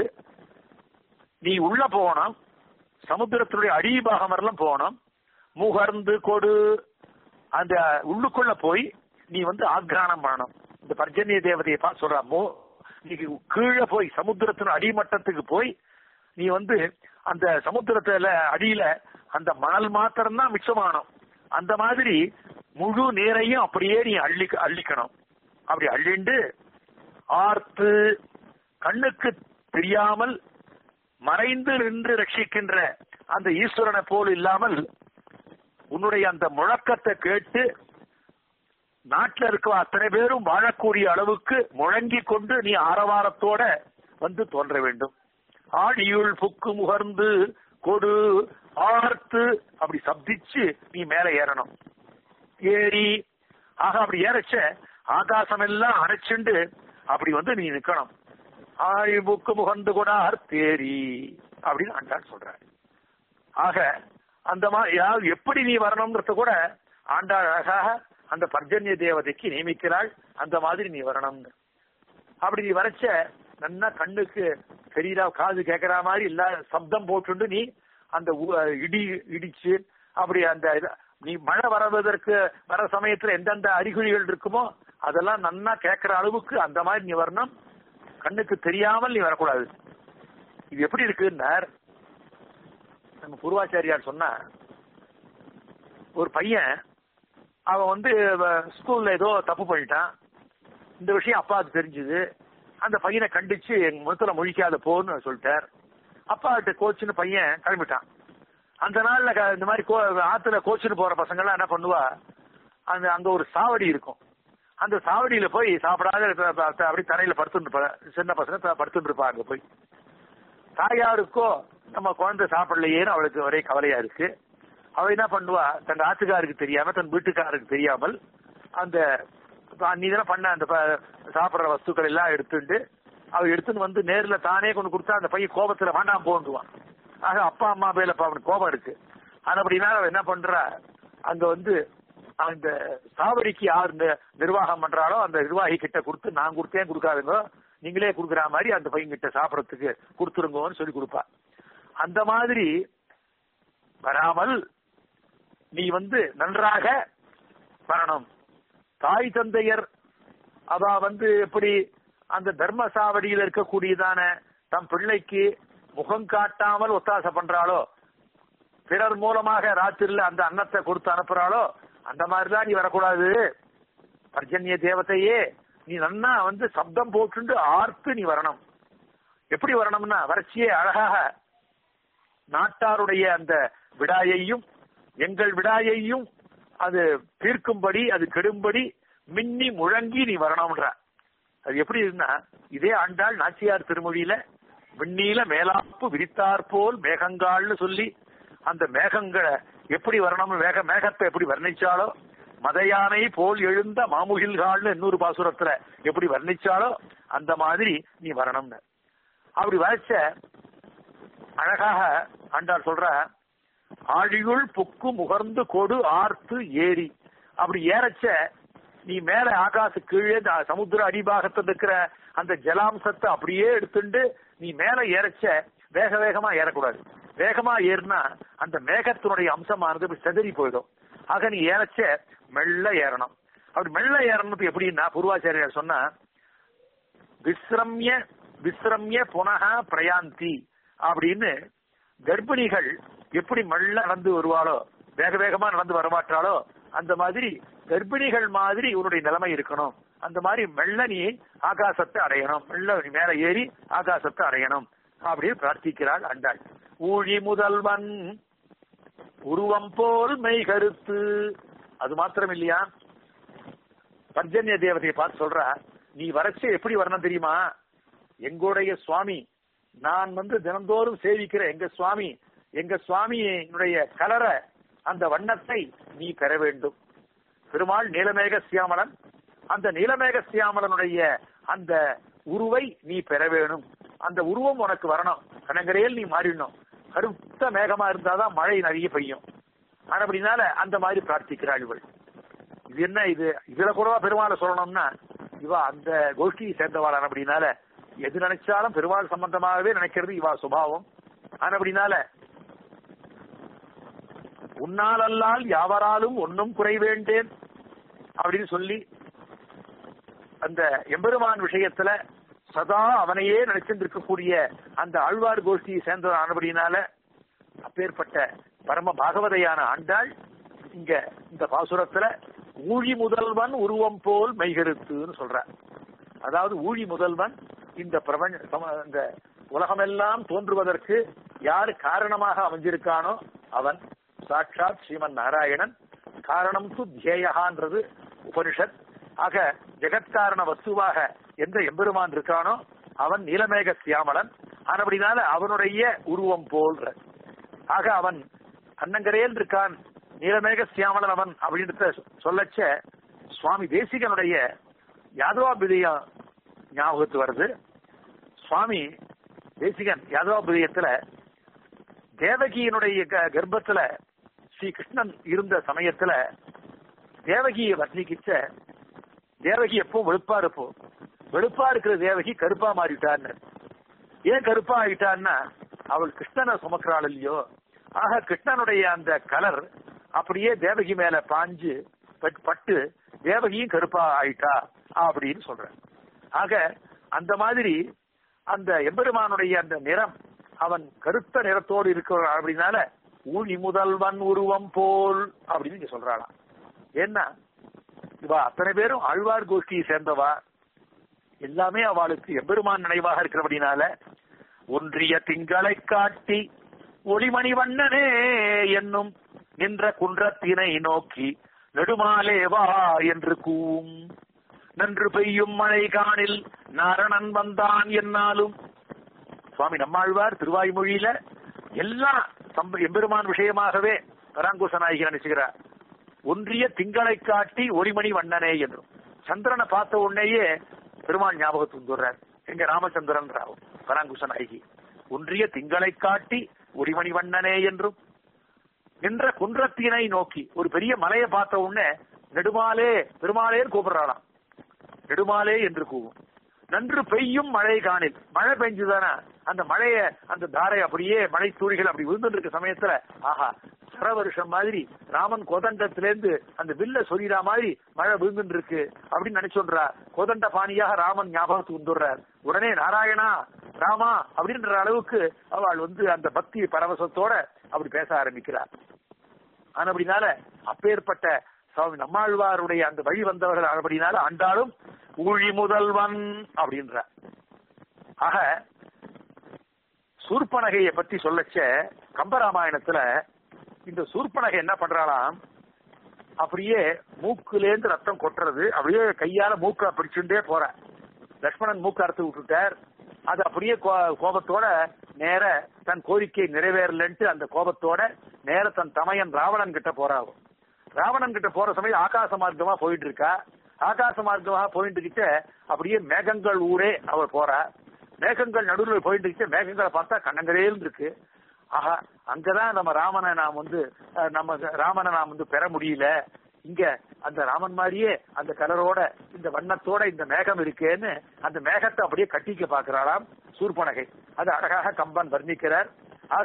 நீ உள்ள போகணும் சமுத்திரத்தினுடைய அடிபாகம் வரலாம் போகணும் முகர்ந்து கொடு அந்த உள்ளுக்குள்ள போய் நீ வந்து ஆக்ரானம் பண்ணணும் இந்த பர்ஜன்ய தேவதையை பார்த்து சொல்றா மோ நீ கீழே போய் சமுத்திரத்தின் அடிமட்டத்துக்கு போய் நீ வந்து அந்த சமுத்திரத்துல அடியில அந்த மணல் மாத்திரம்தான் மிச்சமானோம் அந்த மாதிரி முழு நீரையும் அப்படியே நீ அள்ளி அள்ளிக்கணும் அப்படி அள்ளிண்டு ஆர்த்து கண்ணுக்கு தெரியாமல் மறைந்து நின்று ரட்சிக்கின்ற அந்த ஈஸ்வரனை போல் இல்லாமல் உன்னுடைய அந்த முழக்கத்தை கேட்டு நாட்டில் இருக்க அத்தனை பேரும் வாழக்கூடிய அளவுக்கு முழங்கி கொண்டு நீ ஆரவாரத்தோட வந்து தோன்ற வேண்டும் ஆடியுள் புக்கு முகர்ந்து கொடு ஆர்த்து அப்படி சப்திச்சு நீ மேல ஏறணும் ஏறி ஆக அப்படி ஏறச்ச ஆகாசம் எல்லாம் அணைச்சுண்டு அப்படி வந்து நீ நிக்கணும் ஆழி புக்கு முகர்ந்து கூட தேரி அப்படின்னு ஆண்டாள் சொல்றாரு ஆக அந்த மாதிரி யார் எப்படி நீ வரணும்ன்றத கூட ஆண்டாள் அழகாக அந்த பர்ஜன்ய தேவதைக்கு நியமிக்கிறாள் அந்த மாதிரி நீ வரணும்னு அப்படி நீ வரைச்ச நன்னா கண்ணுக்கு தெரியல காது கேட்கற மாதிரி இல்ல சப்தம் போட்டுண்டு நீ அந்த உ- இடி இடிச்சு அப்படி அந்த இத- நீ மழை வரவதற்கு வர சமயத்துல எந்தெந்த அறிகுறிகள் இருக்குமோ அதெல்லாம் நன்னா கேட்கிற அளவுக்கு அந்த மாதிரி நீ வரணும் கண்ணுக்கு தெரியாமல் நீ வரக்கூடாது இது எப்படி இருக்குன்னார் நம்ம பூர்வாச்சாரியார் சொன்னா ஒரு பையன் அவன் வந்து வ- ஸ்கூல்ல ஏதோ தப்பு பண்ணிட்டான் இந்த விஷயம் அப்பாவுக்கு தெரிஞ்சது அந்த பையனை கண்டிச்சு எங்க முகத்துல முழிக்காத போன்னு சொல்லிட்டார் அப்பா கிட்ட கோச்சுன்னு பையன் கிளம்பிட்டான் அந்த நாள்ல க- இந்த மாதிரி கோ- ஆத்துல கோச்சுன்னு போற பசங்க எல்லாம் என்ன பண்ணுவா அந்த அங்க ஒரு சாவடி இருக்கும் அந்த சாவடியில போய் சாப்பிடாத ப- ப- அப்படி தரையில படுத்துட்டு சின்ன பசங்க த- படுத்துட்டு இருப்பா அங்க போய் தாயாருக்கோ நம்ம குழந்தை சாப்பிடலையேன்னு அவளுக்கு ஒரே கவலையா இருக்கு அவ என்ன பண்ணுவா தன் ஆத்துக்காருக்கு தெரியாம தன் வீட்டுக்காரருக்கு தெரியாமல் அந்த இப்ப நீ தானே பண்ண அந்த ப- சாப்பிடுற வஸ்துக்கள் எல்லாம் எடுத்துட்டு அவ எடுத்துன்னு வந்து நேர்ல தானே கொண்டு கொடுத்தா அந்த பையன் கோபத்துல வேண்டாம் போன்றுவான் ஆக அப்பா அம்மா மேல இப்ப அவனுக்கு கோபம் இருக்கு ஆனா அப்படின்னா அவ என்ன பண்றா அங்க வந்து அந்த சாவடிக்கு யார் நி- நிர்வாகம் பண்றாளோ அந்த நிர்வாகி கிட்ட கொடுத்து நான் கொடுத்தேன் கொடுக்காதுங்க நீங்களே கொடுக்குற மாதிரி அந்த பையன் கிட்ட சாப்பிடறதுக்கு கொடுத்துருங்கன்னு சொல்லி கொடுப்பா அந்த மாதிரி வராமல் நீ வந்து நன்றாக வரணும் தாய் தந்தையர் அவ வந்து எப்படி அந்த தர்ம சாவடியில் இருக்கக்கூடியதான தம் பிள்ளைக்கு முகம் காட்டாமல் ஒத்தாசை பண்றாளோ பிறர் மூலமாக ராத்திரில அந்த அன்னத்தை கொடுத்து அனுப்புறாளோ அந்த மாதிரிலாம் நீ வரக்கூடாது பர்ஜன்ய தேவதையே நீ நன்னா வந்து சப்தம் போட்டுண்டு ஆர்த்து நீ வரணும் எப்படி வரணும்னா வறட்சியே அழகாக நாட்டாருடைய அந்த விடாயையும் எங்கள் விடாயையும் அது தீர்க்கும்படி அது கெடும்படி மின்னி முழங்கி நீ வரணும்ன்ற அது எப்படி இருந்தா இதே ஆண்டாள் நாச்சியார் திருமொழியில விண்ணீல மேலாப்பு விரித்தார் போல் மேகங்கால்னு சொல்லி அந்த மேகங்களை எப்படி வரணும் மேக மேகத்தை எப்படி வர்ணிச்சாலோ மதையானை போல் எழுந்த மாமுகில்கால்னு இன்னொரு பாசுரத்துல எப்படி வர்ணிச்சாலோ அந்த மாதிரி நீ வரணும்னு அப்படி வரைச்ச அழகாக ஆண்டாள் சொல்ற ஆழியுள் புக்கு முகர்ந்து கொடு ஆர்த்து ஏரி அப்படி ஏறச்ச நீ மேல ஆகாச கீழே இந்த சமுத்திர அடிபாகத்தில் இருக்கிற அந்த ஜலாம்சத்தை அப்படியே எடுத்துட்டு நீ மேல ஏறச்ச வேக வேகமா ஏறக்கூடாது வேகமா ஏறினா அந்த மேகத்தினுடைய அம்சமானது இப்படி செதறி போயிடும் ஆக நீ ஏறச்ச மெல்ல ஏறணும் அப்படி மெல்ல ஏறணும் எப்படின்னா பூர்வாச்சாரியார் சொன்னா விஸ்ரம்ய விஸ்ரம்ய புனக பிரயாந்தி அப்படின்னு கர்ப்பிணிகள் எப்படி மெல்ல நடந்து வருவாளோ வேக வேகமா நடந்து வரமாட்டாளோ அந்த மாதிரி கர்ப்பிணிகள் மாதிரி உன்னுடைய நிலைமை இருக்கணும் அந்த மாதிரி மெல்ல நீ ஆகாசத்தை அடையணும் மெல்ல நீ மேல ஏறி ஆகாசத்தை அடையணும் அப்படின்னு பிரார்த்திக்கிறாள் அண்டாள் ஊழி முதல்வன் உருவம் போல் மெய் கருத்து அது மாத்திரம் இல்லையா பர்ஜன்ய தேவதையை பார்த்து சொல்றா நீ வரைச்ச எப்படி வரணும் தெரியுமா எங்களுடைய சுவாமி நான் வந்து தினந்தோறும் சேவிக்கிற எங்க சுவாமி எங்க சுவாமியினுடைய கலர அந்த வண்ணத்தை நீ பெற வேண்டும் பெருமாள் நீலமேக சியாமலன் அந்த நீலமேக சியாமலனுடைய அந்த உருவை நீ பெற வேணும் அந்த உருவம் உனக்கு வரணும் கனகரையில் நீ மாறிடணும் கருத்த மேகமா இருந்தாதான் மழை நிறைய பெய்யும் அப்படினால அந்த மாதிரி பிரார்த்திக்கிறாள் இவள் இது என்ன இது இதுல கூடவா பெருமாளை சொல்லணும்னா இவா அந்த கோஷ்டியை சேர்ந்தவாள் அப்படின்னால எது நினைச்சாலும் பெருமாள் சம்பந்தமாகவே நினைக்கிறது இவா சுபாவம் அப்படினால உன்னால் அல்லால் யாவராலும் ஒன்னும் குறை வேண்டேன் அப்படின்னு சொல்லி அந்த எம்பெருமான் விஷயத்துல சதா அவனையே நினைச்சிட்டு இருக்கக்கூடிய அந்த ஆழ்வார் கோஷ்டியை சேர்ந்ததானபடினால அப்பேற்பட்ட பரம பாகவதையான ஆண்டாள் இங்க இந்த பாசுரத்துல ஊழி முதல்வன் உருவம் போல் மெய்கருத்துன்னு சொல்ற அதாவது ஊழி முதல்வன் இந்த பிரபஞ்ச சம- இந்த உலகமெல்லாம் தோன்றுவதற்கு யார் காரணமாக அமைஞ்சிருக்கானோ அவன் சாட்சாத் ஸ்ரீமன் நாராயணன் காரணம் து தியேயகான்றது உபனிஷத் ஆக ஜெகத்காரண வஸ்துவாக எந்த எம்பெருமான் இருக்கானோ அவன் நீலமேக சியாமலன் ஆனபடினால அவனுடைய உருவம் போல்ற ஆக அவன் அன்னங்கரையில் இருக்கான் நீலமேக சியாமலன் அவன் அப்படின்றத சொல்லச்ச சுவாமி தேசிகனுடைய யாதவாபிதயம் ஞாபகத்து வருது சுவாமி தேசிகன் யாதவாபிதயத்துல தேவகியினுடைய க- கர்ப்பத்துல ஸ்ரீ கிருஷ்ணன் இருந்த சமயத்துல தேவகியை வர்ணிக்கிச்ச தேவகி எப்பவும் வெளுப்பா இருப்போம் வெளுப்பா இருக்கிற தேவகி கருப்பா மாறிட்டான்னு ஏன் கருப்பா ஆயிட்டான்னா அவள் கிருஷ்ணனை சுமக்கிறாள் இல்லையோ ஆக கிருஷ்ணனுடைய அந்த கலர் அப்படியே தேவகி மேல பாஞ்சு பட்- பட்டு தேவகியும் கருப்பா ஆயிட்டா அப்படின்னு சொல்றேன் ஆக அந்த மாதிரி அந்த எம்பெருமானுடைய அந்த நிறம் அவன் கருத்த நிறத்தோடு இருக்கிறான் அப்படின்னால ஊழி முதல்வன் உருவம் போல் அப்படின்னு இங்க சொல்றாளாம் ஏன்னா இவா அத்தனை பேரும் ஆழ்வார் கோஷ்டியை சேர்ந்தவா எல்லாமே அவளுக்கு எம்பெருமான் நினைவாக இருக்கிறபடினால ஒன்றிய திங்களை காட்டி ஒளிமணி வண்ணனே என்னும் நின்ற குன்றத்தினை நோக்கி நெடுமாலே வா என்று கூவும் நன்று பெய்யும் மழை காணில் நாரணன் வந்தான் என்னாலும் சுவாமி நம்மாழ்வார் திருவாய்மொழியில எல்லாம் சம்ப- எம்பெருமான் விஷயமாகவே பராங்குச நாயகி நினைச்சுகிறார் ஒன்றிய திங்களை காட்டி ஒளிமணி வண்ணனே என்றும் சந்திரனை பார்த்த உடனேயே பெருமாள் ஞாபகத்துக்கு வந்துடுறார் எங்க ராமச்சந்திரன் ராவ் பராங்குச நாயகி ஒன்றிய திங்களை காட்டி ஒளிமணி வண்ணனே என்றும் நின்ற குன்றத்தினை நோக்கி ஒரு பெரிய மலையை பார்த்த உடனே நெடுமாலே பெருமாளேன்னு கூப்பிடுறாளாம் நெடுமாலே என்று கூவும் நன்று பெய்யும் மழை காணில் மழை பெஞ்சுதானே அந்த மழைய அந்த தாரை அப்படியே மழை தூரிகள் அப்படி விழுந்துட்டு இருக்க சமயத்துல ஆஹா சர வருஷம் மாதிரி ராமன் கோதண்டத்திலேருந்து அந்த வில்ல சொல்லிடா மாதிரி மழை விழுந்துட்டு இருக்கு அப்படின்னு நினைச்சுன்றா கோதண்ட பாணியாக ராமன் ஞாபகத்துக்கு வந்துடுறார் உடனே நாராயணா ராமா அப்படின்ற அளவுக்கு அவள் வந்து அந்த பக்தி பரவசத்தோட அப்படி பேச ஆரம்பிக்கிறார் ஆனபடினால அப்பேற்பட்ட சுவாமி நம்மாழ்வாருடைய அந்த வழி வந்தவர்கள் ஆனபடினால ஆண்டாலும் ஊழி முதல்வன் அப்படின்ற ஆக சூர்பனகையை பத்தி சொல்லச்ச கம்பராமாயணத்துல இந்த சூர்பனகை என்ன பண்றாளாம் அப்படியே மூக்குலேந்து ரத்தம் கொட்டுறது அப்படியே கையால மூக்க பிடிச்சுட்டே போற லட்சுமணன் மூக்க அறுத்து விட்டுட்டார் அது அப்படியே கோ- கோபத்தோட நேர தன் கோரிக்கை நிறைவேறலன்ட்டு அந்த கோபத்தோட நேர தன் தமையன் ராவணன் கிட்ட போறாவும் ராவணன் கிட்ட போற சமயம் ஆகாச மார்க்கமா போயிட்டு இருக்கா ஆகாச மார்க்கமா போயிட்டு கிட்ட அப்படியே மேகங்கள் ஊரே அவர் போறா மேகங்கள் நடுவில் போயிட்டு கிட்ட மேகங்களை பார்த்தா கண்ணங்கரேல் இருக்கு ஆஹா அங்கதான் நம்ம ராமனை நாம் வந்து அஹ், நம்ம ராமனை நாம் வந்து பெற முடியல இங்க அந்த ராமன் மாதிரியே அந்த கலரோட இந்த வண்ணத்தோட இந்த மேகம் இருக்கேன்னு அந்த மேகத்தை அப்படியே கட்டிக்க பாக்குறாளாம் சூர்பனகை அது அழகாக கம்பன் வர்ணிக்கிறார் ஆக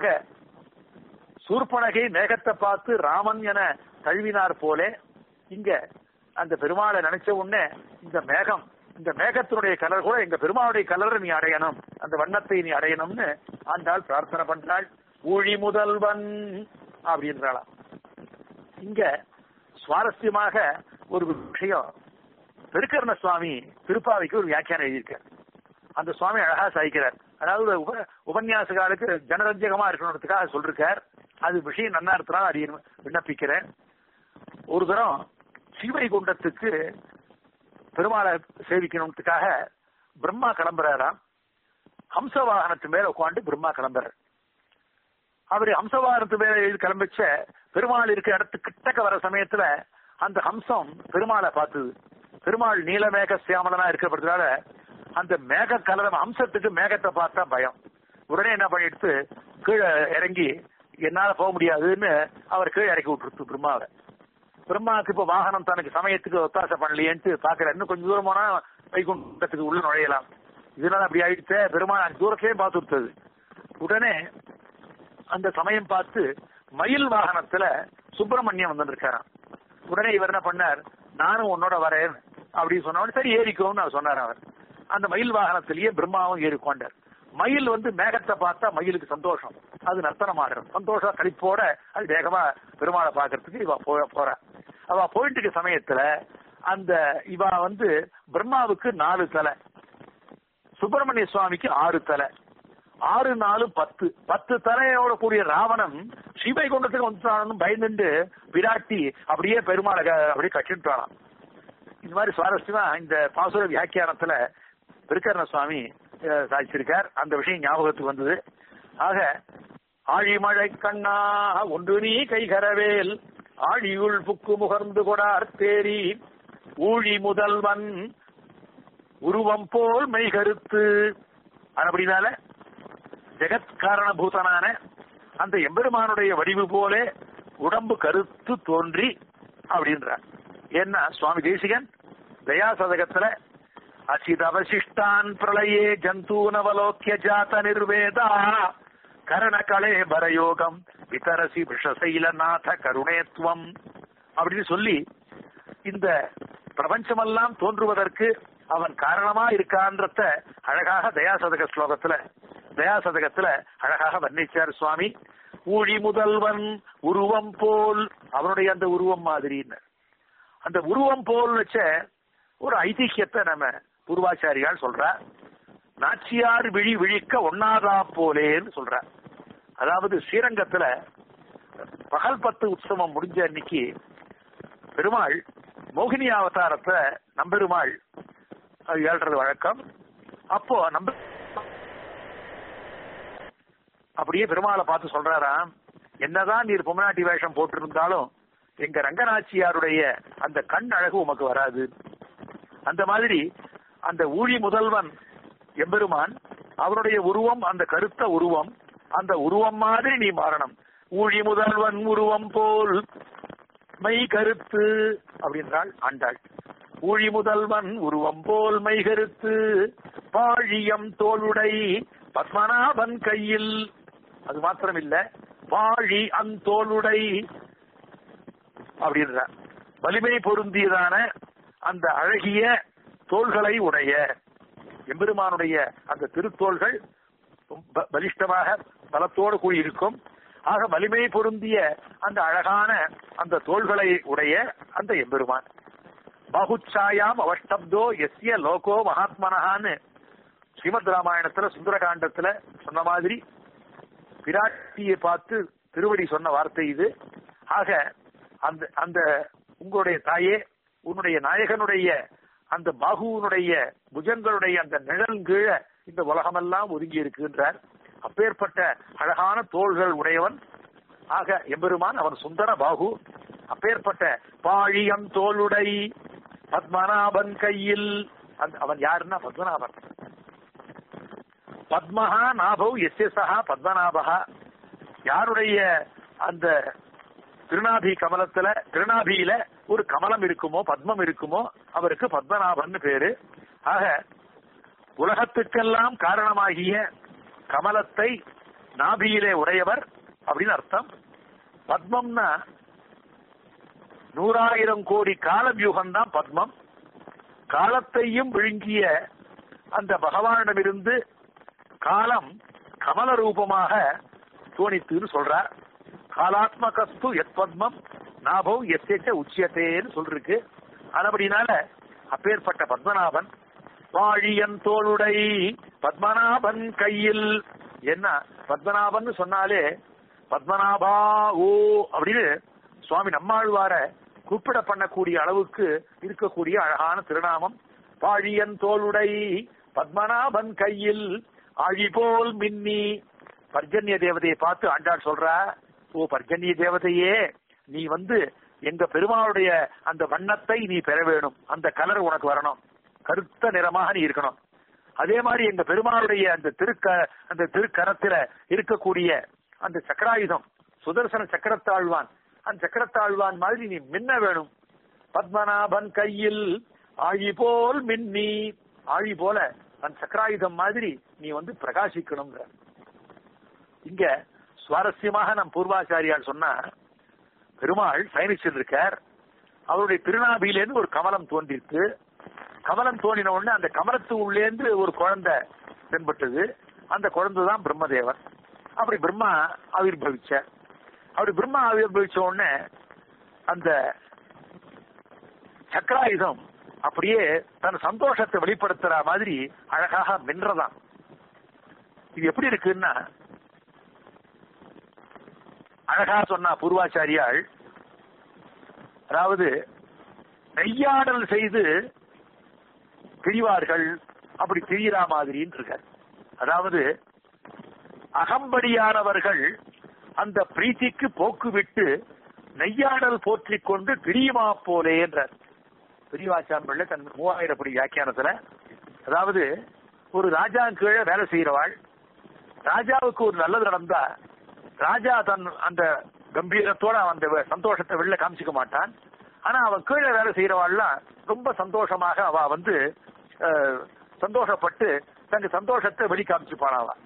சூர்பனகை மேகத்தை பார்த்து ராமன் என தழுவினார் போலே இங்க அந்த பெருமாளை நினைச்ச உடனே இந்த மேகம் இந்த மேகத்தினுடைய கலர் கூட எங்க பெருமாளுடைய கலரை நீ அடையணும் அந்த வண்ணத்தை நீ அடையணும்னு ஆண்டாள் பிரார்த்தனை பண்றாள் ஊழி முதல்வன் அப்படின்றாளாம் இங்க சுவாரஸ்யமாக ஒரு விஷயம் திருக்கர்ண சுவாமி திருப்பாவைக்கு ஒரு வியாக்கியானம் எழுதியிருக்கார் அந்த சுவாமி அழகா சாய்க்கிறார் அதாவது உப உபன்யாசகாலுக்கு ஜனரஞ்சகமா இருக்கணுன்றதுக்காக சொல்லிருக்கார் அது விஷயம் நன்னா இருக்கிறால் அது விண்ணப்பிக்கிறேன் ஒரு தரம் ஸ்ரீவைகுண்டத்துக்கு பெருமாளை சேவிக்கணுன்றதுக்காக பிரம்மா கிளம்புறாராம் ஹம்ச வாகனத்து மேல உட்காந்து பிரம்மா கிளம்புறார் அவர் ஹம்சவாரத்து மேல எழுதி கிளம்பிச்ச பெருமாள் இருக்கிற இடத்துக்கு கிட்டக்க வர சமயத்துல அந்த ஹம்சம் பெருமாளை பார்த்தது பெருமாள் நீலமேக சியாமலனா இருக்கிறதுனால அந்த மேக கலரம் ஹம்சத்துக்கு மேகத்தை பார்த்தா பயம் உடனே என்ன பண்ணிட்டு கீழே இறங்கி என்னால போக முடியாதுன்னு அவர் கீழே இறக்கி விட்டுருத்து பிரம்மாவை பிரம்மாவுக்கு இப்ப வாகனம் தனக்கு சமயத்துக்கு ஒத்தாசை பண்ணலையேன்ட்டு பாக்குற இன்னும் கொஞ்சம் தூரம் போனா வைகுண்டத்துக்கு உள்ள நுழையலாம் இதனால அப்படி ஆயிடுச்சே பெருமாள் தூரத்திலே பார்த்து விட்டது உடனே அந்த சமயம் பார்த்து மயில் வாகனத்துல சுப்பிரமணியம் வந்திருக்காராம் உடனே இவர் என்ன பண்ணார் நானும் உன்னோட வரேன் அப்படின்னு சொன்ன சரி ஏறிக்கோன்னு அவர் சொன்னார் அவர் அந்த மயில் வாகனத்திலேயே பிரம்மாவும் ஏறிக்கொண்டார் மயில் வந்து மேகத்தை பார்த்தா மயிலுக்கு சந்தோஷம் அது நர்த்தனம் ஆடுறது சந்தோஷ கழிப்போட அது வேகமா பெருமாளை பாக்குறதுக்கு இவ போ- போறா அவ போயிட்டு இருக்க சமயத்துல அந்த இவ வந்து பிரம்மாவுக்கு நாலு தலை சுப்பிரமணிய சுவாமிக்கு ஆறு தலை ஆறு நாலு பத்து பத்து தலையோட கூடிய ராவணன் ஸ்ரீவைகுண்டத்துக்கு வந்துட்டானு பயந்துட்டு விராட்டி அப்படியே பெருமாளை க- அப்படியே கட்டிட்டானாம் இந்த மாதிரி சுவாரஸ்யமா இந்த பாசுர வியாக்கியானத்துல திருக்கர்ண சுவாமி அஹ், சாதிச்சிருக்கார் அந்த விஷயம் ஞாபகத்துக்கு வந்தது ஆக ஆழிமழை கண்ணா ஒன்று நீ கைகரவேல் ஆழியுள் புக்கு முகர்ந்து கொடார் தேரி ஊழி முதல்வன் உருவம் போல் மெய்கருத்து அது அப்படினால ஜெகத் காரணபூதனான அந்த எம்பெருமானுடைய வடிவு போலே உடம்பு கருத்து தோன்றி அப்படின்றார் என்ன சுவாமி தேசிகன் தயா சதகத்துல அசித் அவசிஷ்டான் பிரளயே ஜந்தூனவலோக்கிய ஜாத நிர்வேதா கரணகலே பரயோகம் விதரசி விஷசைலநாத கருணேத்வம் அப்படின்னு சொல்லி இந்த பிரபஞ்சமெல்லாம் தோன்றுவதற்கு அவன் காரணமா இருக்கான்றத அழகாக தயாசதக ஸ்லோகத்துல தயாசதகத்துல அழகாக வர்ணிச்சார் சுவாமி ஊழி முதல்வன் உருவம் போல் அவனுடைய அந்த உருவம் மாதிரின்னு அந்த உருவம் போல் வச்ச ஒரு ஐதிஹ்யத்தை நம்ம பூர்வாச்சாரியால் சொல்றார் நாச்சியார் விழி விழிக்க ஒன்னாதா போலேன்னு சொல்றார் அதாவது ஸ்ரீரங்கத்துல பகல் பத்து உற்சவம் முடிஞ்ச அன்னைக்கு பெருமாள் மோகினி அவதாரத்தை நம்பெருமாள் அது ஏழ்றது வழக்கம் அப்போ நம்ப அப்படியே பெருமாளை பார்த்து சொல்றாராம் என்னதான் நீர் பொம்மநாட்டி வேஷம் போட்டிருந்தாலும் எங்க ரங்கநாச்சியாருடைய அந்த கண் அழகு உமக்கு வராது அந்த மாதிரி அந்த ஊழி முதல்வன் எம்பெருமான் அவருடைய உருவம் அந்த கருத்த உருவம் அந்த உருவம் மாதிரி நீ மாறணும் ஊழி முதல்வன் உருவம் போல் மை கருத்து அப்படின்றாள் ஆண்டாள் ஊழி முதல்வன் உருவம் போல் மை கருத்து பாழியம் தோளுடை பத்மநாபன் கையில் அது மாத்திரம் இல்ல பாழி அந்தோளுடை அப்படின்றார் வலிமை பொருந்தியதான அந்த அழகிய தோள்களை உடைய எம்பெருமானுடைய அந்த திருத்தோள்கள் ப- பலிஷ்டமாக பலத்தோடு கூடியிருக்கும் ஆக வலிமை பொருந்திய அந்த அழகான அந்த தோள்களை உடைய அந்த எம்பெருமான் பாகுச்சாயாம் அவஷ்டப்தோ எஸ்ய லோகோ மகாத்மனஹான்னு ஸ்ரீமத் ராமாயணத்துல சுந்தரகாண்டத்துல சொன்ன மாதிரி பிராட்டியை பார்த்து திருவடி சொன்ன வார்த்தை இது ஆக அந்த அந்த உங்களுடைய தாயே உன்னுடைய நாயகனுடைய அந்த பாகுவனுடைய புஜங்களுடைய அந்த நிழல் கீழ இந்த உலகமெல்லாம் ஒதுங்கி இருக்கின்றார் அப்பேற்பட்ட அழகான தோள்கள் உடையவன் ஆக எம்பெருமான் அவன் சுந்தர பாகு அப்பேற்பட்ட பாழியம் தோளுடை பத்மநாபன் கையில் அந்த- அவன் யாருன்னா பத்மநாபன் பத்மஹா நாபௌ எஸ்ய சஹா பத்மநாபஹா யாருடைய அந்த திருநாபி கமலத்துல திருநாபியில ஒரு கமலம் இருக்குமோ பத்மம் இருக்குமோ அவருக்கு பத்மநாபன் பேரு ஆக உலகத்துக்கெல்லாம் காரணமாகிய கமலத்தை நாபியிலே உடையவர் அப்படின்னு அர்த்தம் பத்மம்னா நூறாயிரம் கோடி காலவியூகம் தான் பத்மம் காலத்தையும் விழுங்கிய அந்த பகவானிடமிருந்து காலம் கமல ரூபமாக தோணித்துன்னு சொல்றார் காலாத்மகஸ்து எத் பத்மம் நாபோ எத்தேச்ச உச்சியத்தேன்னு சொல்லிருக்கு அதுபடினால அப்பேற்பட்ட பத்மநாபன் வாழியன் தோளுடை பத்மநாபன் கையில் என்ன பத்மநாபன் சொன்னாலே பத்மநாபா ஓ அப்படின்னு சுவாமி நம்மாழ்வார கூப்பிட பண்ணக்கூடிய அளவுக்கு இருக்கக்கூடிய அழகான திருநாமம் பாழியன் தோளுடை பத்மநாபன் கையில் ஆழி போல் மின்னி பர்ஜன்ய தேவதையை பார்த்து ஆண்டாள் சொல்றா ஓ பர்ஜன்ய தேவதையே நீ வந்து எங்க பெருமாளுடைய அந்த வண்ணத்தை நீ பெற வேணும் அந்த கலர் உனக்கு வரணும் கருத்த நிறமாக நீ இருக்கணும் அதே மாதிரி எங்க பெருமாளுடைய அந்த திருக்க அந்த திருக்கரத்துல இருக்கக்கூடிய அந்த சக்கராயுதம் சுதர்சன சக்கரத்தாழ்வான் அந்த சக்கரத்தாழ்வான் மாதிரி நீ மின்ன வேணும் பத்மநாபன் கையில் ஆழி போல் மின்னி ஆழி போல அந்த சக்கராயுதம் மாதிரி நீ வந்து பிரகாசிக்கணுங்கிற இங்க சுவாரஸ்யமாக நம் பூர்வாச்சாரியால் சொன்னா பெருமாள் சயனிச்சிருக்கார் அவருடைய திருநாபியிலேருந்து ஒரு கமலம் தோன்றிருக்கு கமலம் தோன்றின உடனே அந்த கமலத்து உள்ளேந்து ஒரு குழந்தை தென்பட்டது அந்த குழந்தை தான் பிரம்மதேவர் அப்படி பிரம்மா ஆவிர்வவிச்சார் அப்படி பிரம்மா ஆவிர்வவிச்ச உடனே அந்த சக்கராயுதம் அப்படியே தன் சந்தோஷத்தை வெளிப்படுத்துற மாதிரி அழகாக மின்றதாம் இது எப்படி இருக்குன்னா அழகா சொன்னா பூர்வாச்சாரியாள் அதாவது நெய்யாடல் செய்து பிரிவார்கள் அப்படி பிரியிறா மாதிரின்னு இருக்கார் அதாவது அகம்படியானவர்கள் அந்த பிரீத்திக்கு போக்கு விட்டு நெய்யாடல் போற்றிக் கொண்டு பிரியுமா போலே என்றார் பிரிவாச்சான் பிள்ளை தன் மூவாயிரம் படி வியாக்கியானத்துல அதாவது ஒரு ராஜா கீழே வேலை செய்யறவாள் ராஜாவுக்கு ஒரு நல்லது நடந்தா ராஜா தன் அந்த கம்பீரத்தோட அந்த சந்தோஷத்தை வெளில காமிச்சிக்க மாட்டான் ஆனா அவன் கீழே வேலை செய்யறவாள்லாம் ரொம்ப சந்தோஷமாக அவ வந்து அஹ், சந்தோஷப்பட்டு தங்க சந்தோஷத்தை வெளி காமிச்சுப்பான் அவ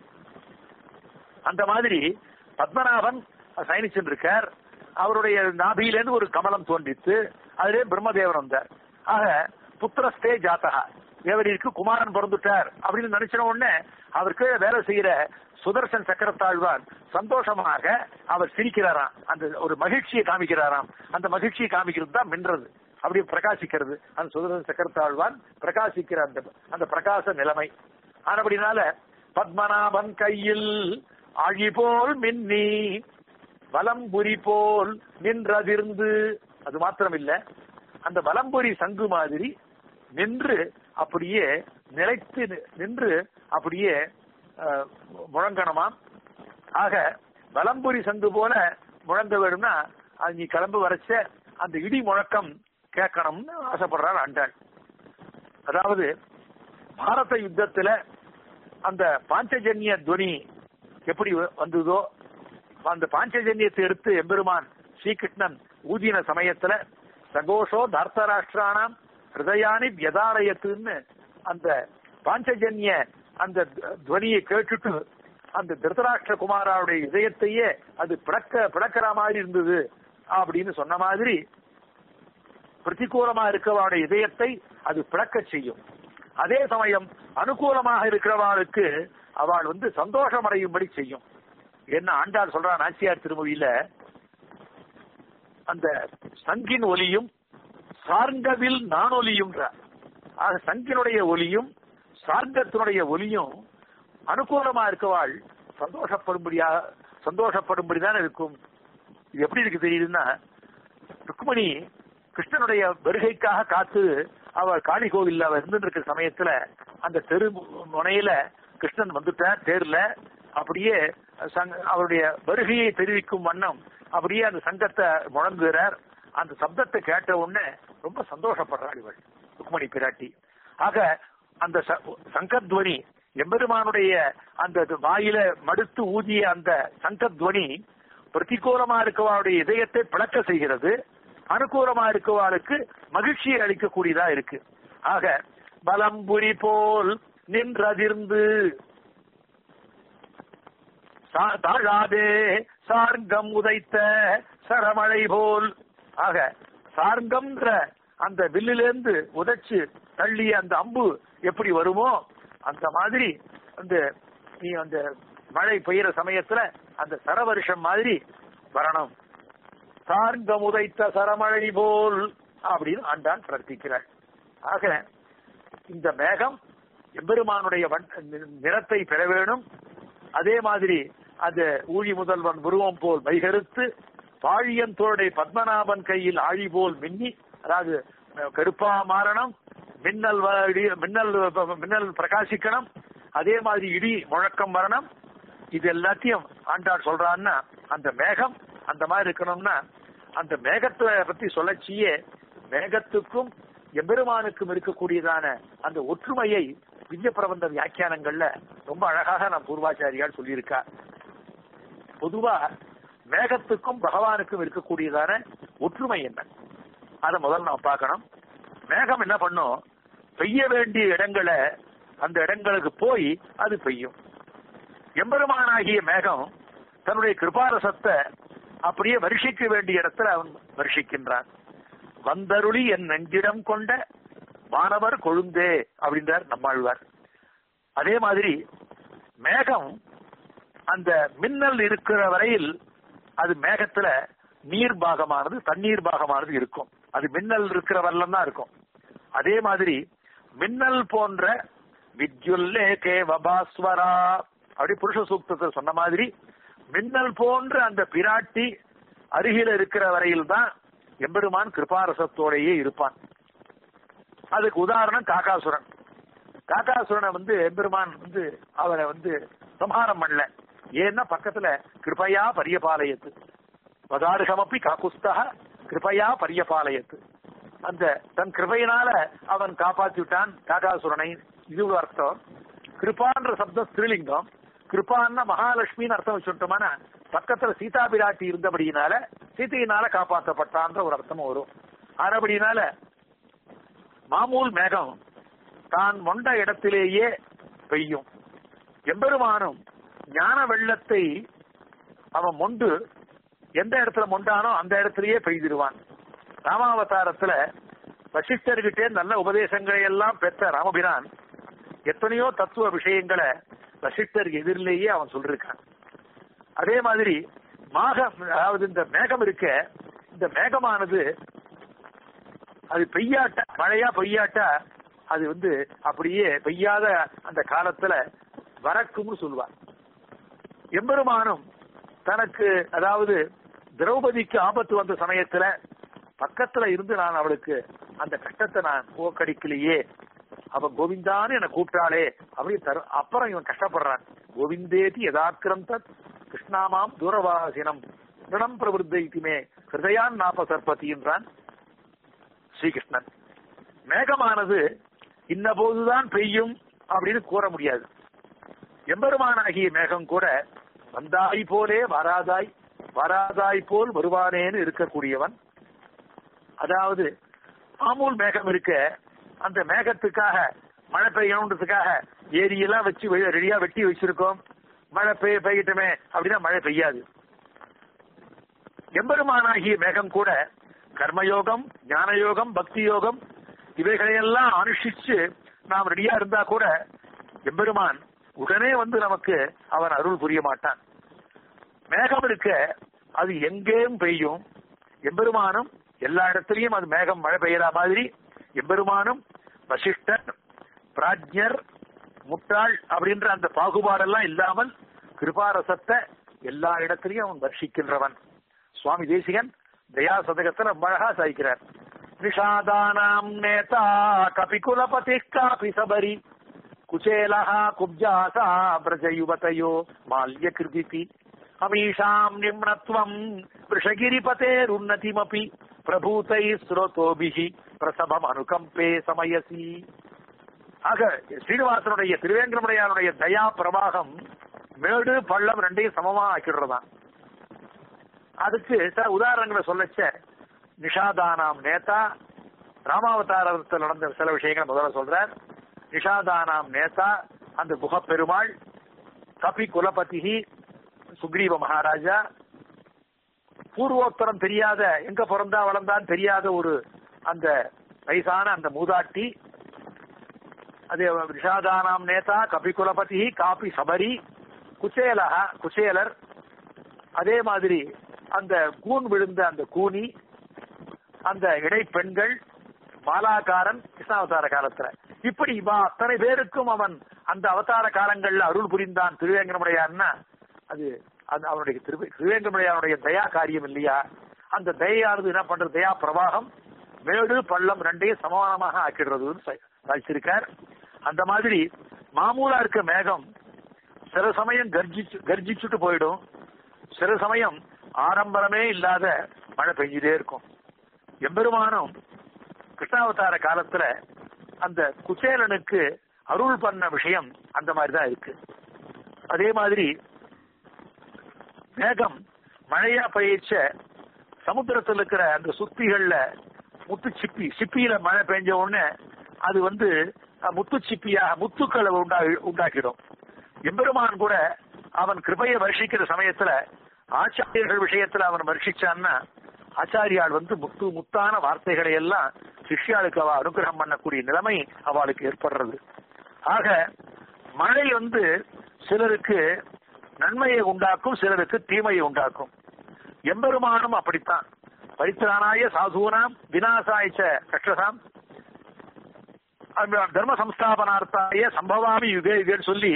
அந்த மாதிரி பத்மநாபன் சயனிச்சிருக்கார் அவருடைய நாபியிலேருந்து ஒரு கமலம் தோன்றித்து அதிலே பிரம்மதேவன் வந்தார் ஆக புத்திரஸ்தே ஜாத்தகா தேவரிற்கு குமாரன் பிறந்துட்டார் அப்படின்னு நினைச்சின உடனே அவர் கீழே வேலை செய்யற சுதர்சன் சக்கரத்தாழ்வான் சந்தோஷமாக அவர் சிரிக்கிறாராம் அந்த ஒரு மகிழ்ச்சியை காமிக்கிறாராம் அந்த மகிழ்ச்சியை காமிக்கிறது தான் மின்றது அப்படியே பிரகாசிக்கிறது அந்த சுதர்சன் சக்கரத்தாழ்வான் பிரகாசிக்கிற அந்த அந்த பிரகாச நிலைமை ஆனபடினால பத்மநாபன் கையில் ஆழி போல் மின்னி வலம்புரி போல் நின்றதிர்ந்து அது மாத்திரம் இல்ல அந்த வலம்புரி சங்கு மாதிரி நின்று அப்படியே நிலைத்து நி- நின்று அப்படியே அஹ், முழங்கணுமாம் ஆக வலம்புரி சங்கு போல முழங்க வேணும்னா அது நீ கிளம்பு வரைச்ச அந்த இடி முழக்கம் கேட்கணும்னு ஆசைப்படுறார் ஆண்டாள் அதாவது பாரத யுத்தத்துல அந்த பாஞ்சஜன்ய துவனி எப்படி வ- வந்ததோ அந்த பாஞ்சஜன்யத்தை எடுத்து எம்பெருமான் ஸ்ரீகிருஷ்ணன் ஊதின சமயத்துல சகோஷோ தர்த்தராஷ்டிரானாம் ஹிருதயானி வியதாலயத்துன்னு அந்த பாஞ்சஜன்ய அந்த த- துவனியை கேட்டுட்டு அந்த திருதராஷ்டிர குமாராவுடைய இதயத்தையே அது பிளக்க பிளக்கிற மாதிரி இருந்தது அப்படின்னு சொன்ன மாதிரி பிரதிகூலமா இருக்கிறவருடைய இதயத்தை அது பிளக்க செய்யும் அதே சமயம் அனுகூலமாக இருக்கிறவர்களுக்கு அவள் வந்து சந்தோஷம் அடையும்படி செய்யும் என்ன ஆண்டாள் சொல்றா நாச்சியார் திருமொழியில அந்த சங்கின் ஒலியும் சார்ங்கவில் நானொலியும் ஆக சங்கினுடைய ஒலியும் சார்ங்கத்தினுடைய ஒலியும் அனுகூலமா இருக்கவாள் சந்தோஷப்படும்படியாக சந்தோஷப்படும்படிதான் இருக்கும் இது எப்படி இருக்கு தெரியுதுன்னா ருக்மணி கிருஷ்ணனுடைய வருகைக்காக காத்து அவள் காளி கோவில்ல அவ இருந்துட்டு இருக்கிற சமயத்துல அந்த தெரு முனையில கிருஷ்ணன் வந்துட்டார் தேர்ல அப்படியே சங்க- அவருடைய வருகையை தெரிவிக்கும் வண்ணம் அப்படியே அந்த சங்கத்தை முழங்குகிறார் அந்த சப்தத்தை கேட்ட உடனே ரொம்ப சந்தோஷப்படுறாள் இவள் ருக்மணி பிராட்டி ஆக அந்த ச- சங்கத்வனி எம்பெருமானுடைய அந்த வாயில மடுத்து ஊதிய அந்த சங்கத்வனி பிரதிகூலமா இருக்கவாளுடைய இதயத்தை பிளக்க செய்கிறது அனுகூலமா இருக்கவாளுக்கு மகிழ்ச்சியை அளிக்கக்கூடியதா இருக்கு ஆக பலம்புரி போல் நின்றதிர்ந்து சா- தாழாதே சார்கம் உதைத்த சரமழை போல் ஆக சார்கம்ன்ற அந்த வில்லிலிருந்து உதைச்சு தள்ளிய அந்த அம்பு எப்படி வருமோ அந்த மாதிரி அந்த நீ அந்த மழை பெய்யற சமயத்துல அந்த சரவருஷம் மாதிரி வரணும் சார்கம் உதைத்த சரமழை போல் அப்படின்னு ஆண்டான் பிரார்த்திக்கிறார் ஆக இந்த மேகம் எம்பெருமானுடைய வண்ண- நி- நிறத்தை பெற வேணும் அதே மாதிரி அது ஊழி முதல்வன் உருவம் போல் மைகருத்து பாழியன் தோடை பத்மநாபன் கையில் ஆழி போல் மின்னி அதாவது அஹ், கருப்பா மாறணும் மின்னல் வ- இடி- மின்னல் வ- மின்னல் பிரகாசிக்கணும் அதே மாதிரி இடி முழக்கம் வரணும் இது எல்லாத்தையும் ஆண்டாள் சொல்றான்னா அந்த மேகம் அந்த மாதிரி இருக்கணும்னா அந்த மேகத்தை பத்தி சொல்லச்சியே மேகத்துக்கும் எம்பெருமானுக்கும் இருக்கக்கூடியதான அந்த ஒற்றுமையை திவ்ய பிரபந்த வியாக்கியானங்கள்ல ரொம்ப அழகாக நாம் பூர்வாச்சாரியால் சொல்லியிருக்கா பொதுவா மேகத்துக்கும் பகவானுக்கும் இருக்கக்கூடியதான ஒற்றுமை என்ன அதை முதல்ல நாம் பார்க்கணும் மேகம் என்ன பண்ணும் பெய்ய வேண்டிய இடங்களை அந்த இடங்களுக்கு போய் அது பெய்யும் எம்பெருமானாகிய மேகம் தன்னுடைய கிருபாரசத்தை அப்படியே வருஷிக்க வேண்டிய இடத்துல அவன் வருஷிக்கின்றான் வந்தருளி என் நெஞ்சிடம் கொண்ட வானவர் கொழுந்தே அப்படின்றார் நம்மாழ்வார் அதே மாதிரி மேகம் அந்த மின்னல் இருக்கிற வரையில் அது மேகத்துல நீர் பாகமானது தண்ணீர் பாகமானது இருக்கும் அது மின்னல் இருக்கிற வரலாம் தான் இருக்கும் அதே மாதிரி மின்னல் போன்ற வித்யுல்லே கே வபாஸ்வரா அப்படி புருஷ சூக்தத்தை சொன்ன மாதிரி மின்னல் போன்ற அந்த பிராட்டி அருகில இருக்கிற வரையில் தான் எம்பெருமான் கிருபாரசத்தோடையே இருப்பான் அதுக்கு உதாரணம் காக்காசுரன் காக்காசுரனை வந்து எம்பெருமான் வந்து அவனை வந்து சம்ஹாரம் பண்ணல ஏன்னா பக்கத்துல கிருபையா பரியபாலயத்து வதாருகமப்பி காக்குஸ்தக கிருபையா பரியபாலயத்து அந்த தன் கிருபையினால அவன் காப்பாத்தி விட்டான் காக்காசுரனை இது ஒரு அர்த்தம் கிருபான்ற சப்தம் ஸ்திரீலிங்கம் கிருபான்னா மகாலட்சுமின்னு அர்த்தம் வச்சுட்டோம்னா பக்கத்துல சீதா பிராட்டி இருந்தபடியினால சீதையினால காப்பாற்றப்பட்டான்ற ஒரு அர்த்தமும் வரும் ஆனபடியினால மாமூல் மேகம் தான் மொண்ட இடத்திலேயே பெய்யும் எம்பெருமானும் ஞான வெள்ளத்தை அவன் மொண்டு எந்த இடத்துல மொண்டானோ அந்த இடத்திலேயே பெய்திருவான் ராமாவதாரத்துல வசிஷ்டர்கிட்டே நல்ல உபதேசங்களை எல்லாம் பெற்ற ராமபிரான் எத்தனையோ தத்துவ விஷயங்களை வசிஷ்டர் எதிரிலேயே அவன் சொல்லிருக்கான் அதே மாதிரி மாகம் அதாவது இந்த மேகம் இருக்க இந்த மேகமானது அது பெய்யாட்ட மழையா பெய்யாட்டா அது வந்து அப்படியே பெய்யாத அந்த காலத்துல வரக்கும்னு சொல்லுவார் எம்பெருமானும் தனக்கு அதாவது திரௌபதிக்கு ஆபத்து வந்த சமயத்துல பக்கத்துல இருந்து நான் அவளுக்கு அந்த கஷ்டத்தை நான் போக்கடிக்கலையே அவ கோவிந்தான்னு என்ன கூப்பிட்டாளே அப்படி தரு அப்புறம் இவன் கஷ்டப்படுறான் கோவிந்தேதி யதாக்கிரம் தத் கிருஷ்ணாமாம் தூரவாசினம் ரிணம் பிரவருத்திமே ஹிருதயான் நாப சர்பதின்றான் ஸ்ரீகிருஷ்ணன் மேகமானது இன்ன போதுதான் பெய்யும் அப்படின்னு கூற முடியாது எம்பெருமானாகிய மேகம் கூட வந்தாய் போலே வராதாய் வராதாய் போல் வருவானேன்னு இருக்கக்கூடியவன் அதாவது மாமூல் மேகம் இருக்க அந்த மேகத்துக்காக மழை பெய்யணுன்றதுக்காக ஏரியெல்லாம் வச்சு வெ- ரெடியா வெட்டி வச்சிருக்கோம் மழை பெய்ய பெய்யட்டுமே அப்படின்னா மழை பெய்யாது எம்பெருமானாகிய மேகம் கூட கர்மயோகம் ஞான யோகம் பக்தி யோகம் இவைகளையெல்லாம் அனுஷ்டிச்சு நாம் ரெடியா இருந்தா கூட எம்பெருமான் உடனே வந்து நமக்கு அவன் அருள் புரிய மாட்டான் மேகம் இருக்க அது எங்கேயும் பெய்யும் எம்பெருமானும் எல்லா இடத்துலயும் அது மேகம் மழை பெய்யற மாதிரி எம்பெருமானும் வசிஷ்டர் பிராஜ்ஞர் முட்டாள் அப்படின்ற அந்த பாகுபாடெல்லாம் இல்லாமல் கிருபாரசத்தை எல்லா இடத்திலையும் அவன் வர்ஷிக்கின்றவன் சுவாமி தேசிகன் தயா சதகத்துல ரொம்ப அழகா சாய்க்கிறார் நிஷாதானாம் நேதா கபிகுலபதி காபி சபரி குச்சேலः குப்ஜாசா பிரஜயுவதயோ மால்ய கிருதிதி அமீஷாம் நிம்னத்வம் ஆக ஸ்ரீனிவாசனுடைய திருவேங்கடமுடையானுடைய தயா பிரவாகம் மேடு பள்ளம் ரெண்டையும் சமமா ஆக்கிடுறதான் அதுக்கு சில உதாரணங்களை சொல்லச்ச நிஷாதானாம் நேதா ராமாவதாரத்தில் நடந்த சில விஷயங்கள் முதல்ல சொல்றார் நிஷாதானாம் நேதா அந்த குஹ பெருமாள் கபி குலபதி சுக்ரீவ மகாராஜா பூர்வோத்தரம் தெரியாத எங்க பிறந்தா வளர்ந்தான் தெரியாத ஒரு அந்த வயசான அந்த மூதாட்டி அது ரிஷாதானாம் நேதா கபி குலபதி காபி சபரி குச்சேலக குச்சேலர் அதே மாதிரி அந்த கூன் விழுந்த அந்த கூனி அந்த இடைப்பெண்கள் பாலாகாரன் கிருஷ்ணாவதார காலத்துல இப்படி இவா அத்தனை பேருக்கும் அவன் அந்த அவதார காலங்கள்ல அருள் புரிந்தான் திருவேங்கடமுடையான்னா அது அது அவனுடைய திரு திருவேங்கடமுடையானுடைய தயா காரியம் இல்லையா அந்த தயானது என்ன பண்றது தயா பிரவாகம் மேடு பள்ளம் ரெண்டையும் சமானமாக ஆக்கிடுறதுன்னு சாதிச்சிருக்கார் அந்த மாதிரி மாமூலா இருக்க மேகம் சில சமயம் கர்ஜிச்சு கர்ஜிச்சுட்டு போயிடும் சில சமயம் ஆடம்பரமே இல்லாத மழை பெஞ்சிட்டே இருக்கும் எம்பெருமானும் கிருஷ்ணாவதார காலத்துல அந்த குச்சேலனுக்கு அருள் பண்ண விஷயம் அந்த மாதிரி தான் இருக்கு அதே மாதிரி மேகம் மழையா பெய்ச்ச சமுத்திரத்தில் இருக்கிற அந்த சுத்திகள்ல முத்து சிப்பி சிப்பியில மழை பெஞ்ச உடனே அது வந்து முத்து சிப்பியாக முத்துக்களை உண்டா உண்டாக்கிடும் எம்பெருமான் கூட அவன் கிருபையை வருஷிக்கிற சமயத்துல ஆச்சாரியர்கள் விஷயத்துல அவன் வருஷிச்சான்னா ஆச்சாரியால் வந்து முத்து முத்தான வார்த்தைகளை எல்லாம் சிஷ்யாளுக்கு அவ அனுகிரகம் பண்ணக்கூடிய நிலைமை அவளுக்கு ஏற்படுறது ஆக மழை வந்து சிலருக்கு நன்மையை உண்டாக்கும் சிலருக்கு தீமையை உண்டாக்கும் எம்பெருமானும் அப்படித்தான் பரித்திரானாய சாதுனாம் வினாசாய்ச்ச கஷ்டசாம் தர்ம சம்ஸ்தாபனார்த்தாய சம்பவாமி யுகே யுகேன்னு சொல்லி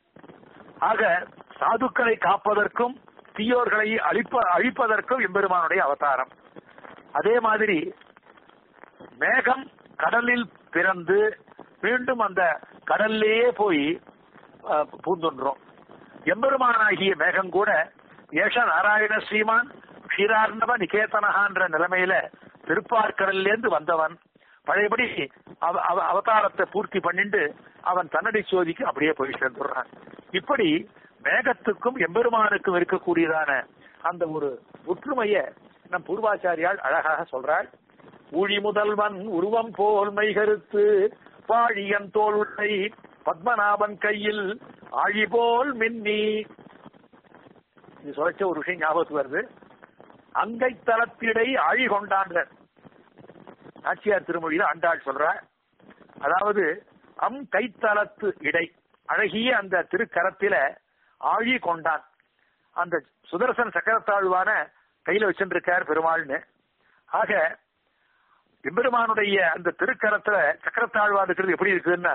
ஆக சாதுக்களை காப்பதற்கும் தீயோர்களை அழிப்ப அழிப்பதற்கும் எம்பெருமானுடைய அவதாரம் அதே மாதிரி மேகம் கடலில் பிறந்து மீண்டும் அந்த கடல்லையே போய் பூந்தொன்றோம் எம்பெருமானாகிய மேகம் கூட ஏஷ நாராயண ஸ்ரீமான் க்ஷீரார்ணவ நிகேதனகான்ற நிலைமையில திருப்பார்கடல்லேருந்து வந்தவன் பழையபடி அவதாரத்தை பூர்த்தி பண்ணிட்டு அவன் தன்னடி சோதிக்கு அப்படியே போய் சேர்ந்துடுறான் இப்படி மேகத்துக்கும் எம்பெருமானுக்கும் இருக்கக்கூடியதான அந்த ஒரு ஒற்றுமைய நம் பூர்வாச்சாரியால் அழகாக சொல்றாள் ஊழி முதல்வன் உருவம் போல் மைகருத்து பாழியன் தோளுடை பத்மநாபன் கையில் ஆழி போல் மின்னி இது சொல்லிச்ச ஒரு விஷயம் ஞாபகத்துக்கு வருது அங்கை தளத்திடை ஆழி கொண்டான்ற நாச்சியார் திருமொழியில ஆண்டாள் சொல்ற அதாவது அம் கைத்தளத்து இடை அழகிய அந்த திருக்கரத்தில ஆழி கொண்டான் அந்த சுதர்சன் சக்கரத்தாழ்வான கையில வச்சுருக்கார் பெருமாள்னு ஆக எம்பெருமானுடைய அந்த திருக்கரத்துல சக்கரத்தாழ்வா இருக்கிறது எப்படி இருக்குதுன்னா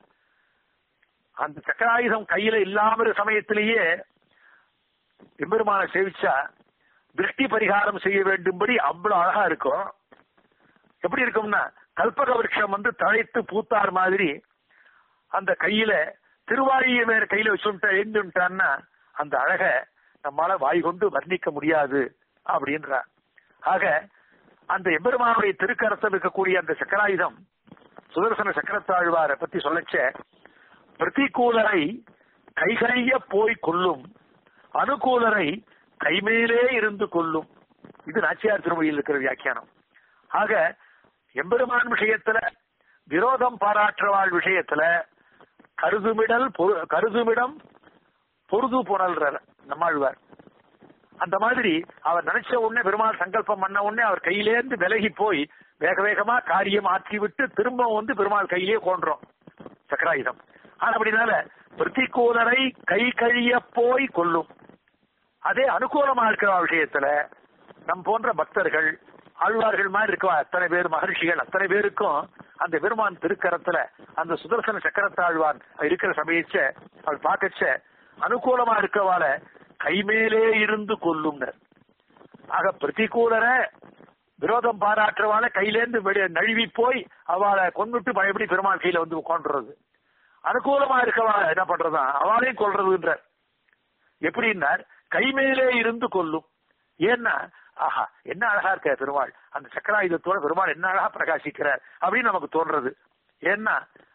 அந்த சக்கராயுதம் கையில இல்லாம சமயத்திலேயே எம்பெருமான சேவிச்சா திருஷ்டி பரிகாரம் செய்ய வேண்டும்படி அவ்வளவு அழகா இருக்கும் எப்படி இருக்கும்னா கல்பக விருட்சம் வந்து தழைத்து பூத்தார் மாதிரி அந்த கையில திருவாழிய மேல கையில வச்சுட்டா எழுந்துட்டான்னா அந்த அழக நம்மால வாய் கொண்டு வர்ணிக்க முடியாது அப்படின்ற ஆக அந்த எம்பெருமானுடைய திருக்கரத்தில் இருக்கக்கூடிய அந்த சக்கராயுதம் சுதர்சன சக்கரத்தாழ்வாரை பத்தி சொல்லச்ச பிரதிகூலரை கைகழிய போய் கொள்ளும் அனுகூலரை கைமேலே இருந்து கொள்ளும் இது நாச்சியார் திருமொழியில் இருக்கிற வியாக்கியானம் ஆக எம்பெருமான் விஷயத்துல விரோதம் பாராற்றவாள் விஷயத்துல கருதுமிடல் கருதுமிடம் பொருது புனல்றார் நம்மாழ்வார் அந்த மாதிரி அவர் நினைச்ச உடனே பெருமாள் சங்கல்பம் பண்ண உடனே அவர் கையிலேருந்து விலகி போய் வேக வேகமா காரியம் ஆற்றி விட்டு திரும்ப வந்து பெருமாள் கையிலே கொன்றோம் சக்கராயுதம் ஆனா அப்படினால பிரதிகூலரை கை கழிய போய் கொள்ளும் அதே அனுகூலமா இருக்கிற விஷயத்துல நம் போன்ற பக்தர்கள் ஆழ்வார்கள் மாதிரி இருக்கவா அத்தனை பேர் மகர்ஷிகள் அத்தனை பேருக்கும் அந்த பெருமான் திருக்கரத்துல அந்த சுதர்சன சக்கரத்தாழ்வான் இருக்கிற சமயச்ச அவள் பார்க்கச்ச அனுகூலமா இருக்கவால கைமேலே இருந்து கொள்ளும்னர் ஆக பிரதிகூலரை விரோதம் பாராட்டுறவால கையிலேருந்து வெளிய நழுவி போய் அவளை கொண்டுட்டு பயப்படி பெருமாள் கையில வந்து உட்காந்துறது அனுகூலமா இருக்கவா என்ன பண்றதா அவளையும் கொள்றதுன்ற எப்படின்னார் கைமேலே இருந்து கொள்ளும் ஏன்னா ஆஹா என்ன அழகா இருக்க பெருமாள் அந்த சக்கராயுதத்தோட பெருமாள் என்ன அழகா பிரகாசிக்கிறார் அப்படின்னு நமக்கு தோன்றது ஏன்னா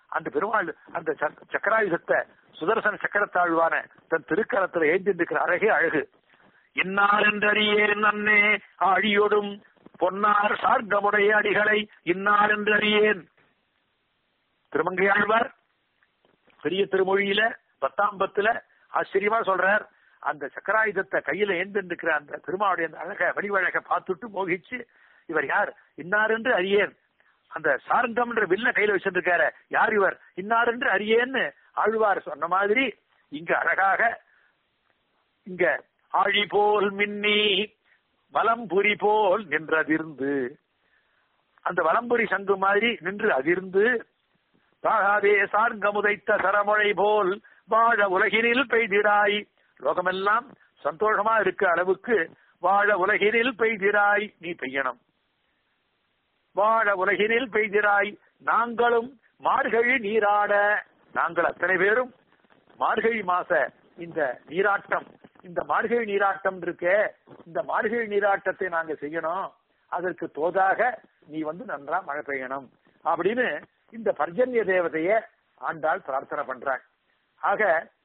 அந்த பெருமாள் அந்த சக்- சக்கராயுதத்தை சுதர்சன சக்கரத்தாழ்வான தன் திருக்கரத்துல ஏந்திருக்கிற அழகே அழகு இன்னார் என்றறியேன் நன்னே அழியொடும் பொன்னார் சார்கமுடைய அடிகளை இன்னார் என்றறியேன் திருமங்கையாழ்வார் பெரிய திருமொழியில பத்தாம் பத்துல ஆச்சரியமா சொல்றார் அந்த சக்கராயுதத்தை கையில ஏந்திருக்கிற அந்த திருமாவுடைய அந்த அழக வடிவழக பார்த்துட்டு மோகிச்சு இவர் யார் இன்னார் என்று அறியேன் அந்த சார்ங்கம்ன்ற வில்ல கையில வச்சிருக்காரு யார் இவர் இன்னார் என்று அறியேன்னு ஆழ்வார் சொன்ன மாதிரி இங்க அழகாக இங்க ஆழி போல் மின்னி வலம்புரி போல் நின்றதிர்ந்து அந்த வலம்புரி சங்கு மாதிரி நின்று அதிர்ந்து தாகாதே சார்கமுதைத்த சரமழை போல் வாழ உலகினில் பெய்திடாய் லோகமெல்லாம் சந்தோஷமா இருக்க அளவுக்கு வாழ உலகினில் பெய்திராய் நீ பெய்யணும் வாழ உலகினில் பெய்திராய் நாங்களும் மார்கழி நீராட நாங்கள் அத்தனை பேரும் மார்கழி மாச இந்த நீராட்டம் இந்த மார்கழி நீராட்டம் இருக்கே இந்த மார்கழி நீராட்டத்தை நாங்க செய்யணும் அதற்கு தோதாக நீ வந்து நன்றா மழை பெய்யணும் அப்படின்னு இந்த பர்ஜன்ய தேவதைய ஆண்டாள் பிரார்த்தனை பண்றாள் ஆக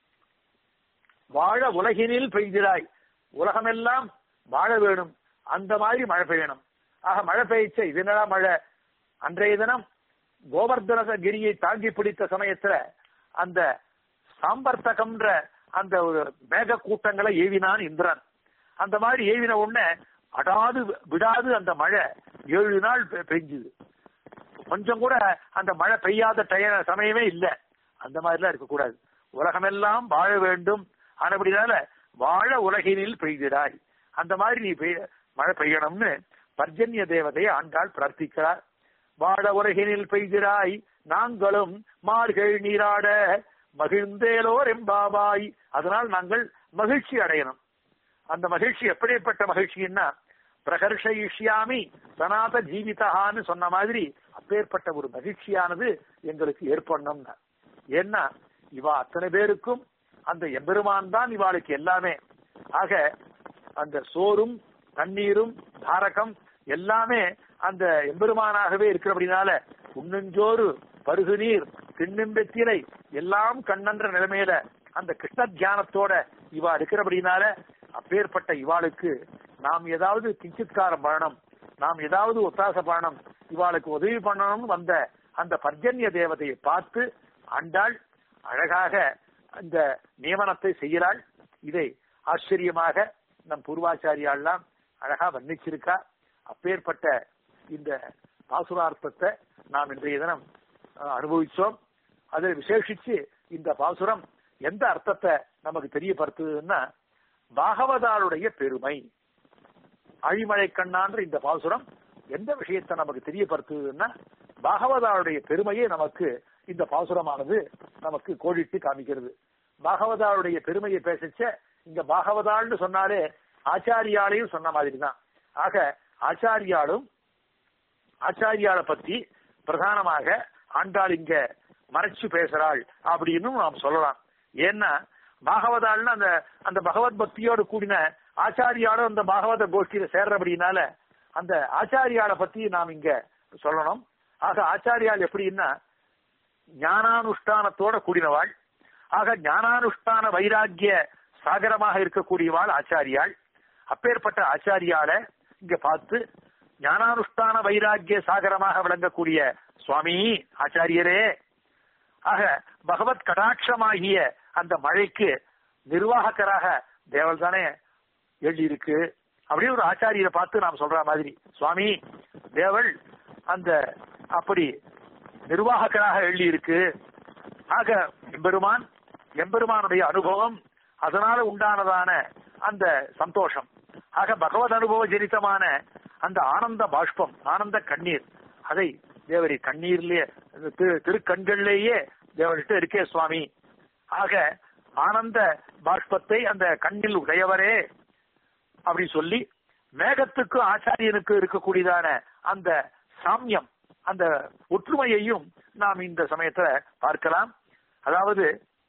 வாழ உலகினில் பெய்திராய் உலகமெல்லாம் வாழ வேணும் அந்த மாதிரி மழை பெய்யணும் ஆக மழை பெய்ச்ச இதனடா மழை அன்றைய தினம் கோவர்தன கிரியை தாங்கி பிடித்த சமயத்துல அந்த சாம்பர்த்தகம்ன்ற அந்த ஒரு மேக கூட்டங்களை ஏவினான் இந்திரன் அந்த மாதிரி ஏவின உடனே அடாது விடாது அந்த மழை ஏழு நாள் பெ- பெஞ்சுது கொஞ்சம் கூட அந்த மழை பெய்யாத டய சமயமே இல்ல அந்த மாதிரிலாம் இருக்கக்கூடாது உலகமெல்லாம் வாழ வேண்டும் ஆனபடினால வாழ உலகினில் பெய்திடாய் அந்த மாதிரி நீ பெய்ய மழை பெய்யணும்னு பர்ஜன்ய தேவதையை ஆண்டாள் பிரார்த்திக்கிறார் வாழ உலகினில் பெய்திராய் நாங்களும் மார்கள் நீராட மகிழ்ந்தேலோர் எம்பாபாய் அதனால் நாங்கள் மகிழ்ச்சி அடையணும் அந்த மகிழ்ச்சி எப்படிப்பட்ட மகிழ்ச்சின்னா பிரகர்ஷயிஷ்யாமி சனாத ஜீவிதகான்னு சொன்ன மாதிரி அப்பேற்பட்ட ஒரு மகிழ்ச்சியானது எங்களுக்கு ஏற்படணும்னா ஏன்னா இவா அத்தனை பேருக்கும் அந்த எம்பெருமான் தான் இவாளுக்கு எல்லாமே ஆக அந்த சோறும் தண்ணீரும் தாரகம் எல்லாமே அந்த எம்பெருமானாகவே இருக்கிறபடினால உண்ணுஞ்சோறு பருகு நீர் தின்னும் வெத்திலை எல்லாம் கண்ணன்ற நிலைமையில அந்த கிருஷ்ண தியானத்தோட இவா இருக்கிறபடினால அப்பேற்பட்ட இவாளுக்கு நாம் ஏதாவது கிஞ்சித்காரம் பண்ணணும் நாம் ஏதாவது ஒத்தாச பண்ணணும் இவாளுக்கு உதவி பண்ணணும் வந்த அந்த பர்ஜன்ய தேவதையை பார்த்து ஆண்டாள் அழகாக அந்த நியமனத்தை செய்கிறாள் இதை ஆச்சரியமாக நம் பூர்வாச்சாரியாள்லாம் அழகா வர்ணிச்சிருக்கா அப்பேற்பட்ட இந்த பாசுரார்த்தத்தை நாம் இன்றைய தினம் அஹ், அனுபவிச்சோம் அதில் விசேஷிச்சு இந்த பாசுரம் எந்த அர்த்தத்தை நமக்கு தெரியப்படுத்துதுன்னா பாகவதாருடைய பெருமை அழிமழை கண்ணான்ற இந்த பாசுரம் எந்த விஷயத்தை நமக்கு தெரியப்படுத்துதுன்னா பாகவதாருடைய பெருமையை நமக்கு இந்த பாசுரமானது நமக்கு கோடிட்டு காமிக்கிறது பாகவதாருடைய பெருமையை பேசச்ச இங்க பாகவதாள்னு சொன்னாலே ஆச்சாரியாலையும் சொன்ன மாதிரி தான் ஆக ஆச்சாரியாலும் ஆச்சாரியாலை பத்தி பிரதானமாக ஆண்டாள் இங்க மறைச்சு பேசுறாள் அப்படின்னு நாம் சொல்லலாம் ஏன்னா பாகவதாள்னு அந்த அந்த பகவத் பக்தியோடு கூடின ஆச்சாரியாலும் அந்த பாகவத கோஷ்டியில சேர்றபடினால அந்த ஆச்சாரியாலை பத்தி நாம் இங்க சொல்லணும் ஆக ஆச்சாரியால் எப்படின்னா ஞானானுஷ்டானத்தோட கூடினவாள் ஆக ஞானானுஷ்டான வைராக்கிய சாகரமாக இருக்கக்கூடியவாள் ஆச்சாரியாள் அப்பேற்பட்ட ஆச்சாரியால இங்க பார்த்து ஞானானுஷ்டான வைராக்கிய சாகரமாக விளங்கக்கூடிய சுவாமி ஆச்சாரியரே ஆக பகவத் கடாட்சமாகிய அந்த மழைக்கு நிர்வாகக்கராக தேவல் தானே எழுதி இருக்கு அப்படியே ஒரு ஆச்சாரியரை பார்த்து நாம் சொல்ற மாதிரி சுவாமி தேவள் அந்த அப்படி நிர்வாகக்கராக எழுதி இருக்கு ஆக எம்பெருமான் எம்பெருமானுடைய அனுபவம் அதனால உண்டானதான அந்த சந்தோஷம் ஆக பகவத் அனுபவ ஜனிதமான அந்த ஆனந்த பாஷ்பம் ஆனந்த கண்ணீர் அதை தேவரி கண்ணீர்லயே திரு- திருக்கண்கள்லேயே தேவர்கிட்ட இருக்கே சுவாமி ஆக ஆனந்த பாஷ்பத்தை அந்த கண்ணில் உடையவரே அப்படி சொல்லி மேகத்துக்கும் ஆச்சாரியனுக்கு இருக்கக்கூடியதான அந்த சாமியம் அந்த ஒற்றுமையையும் நாம் இந்த சமயத்துல பார்க்கலாம் அதாவது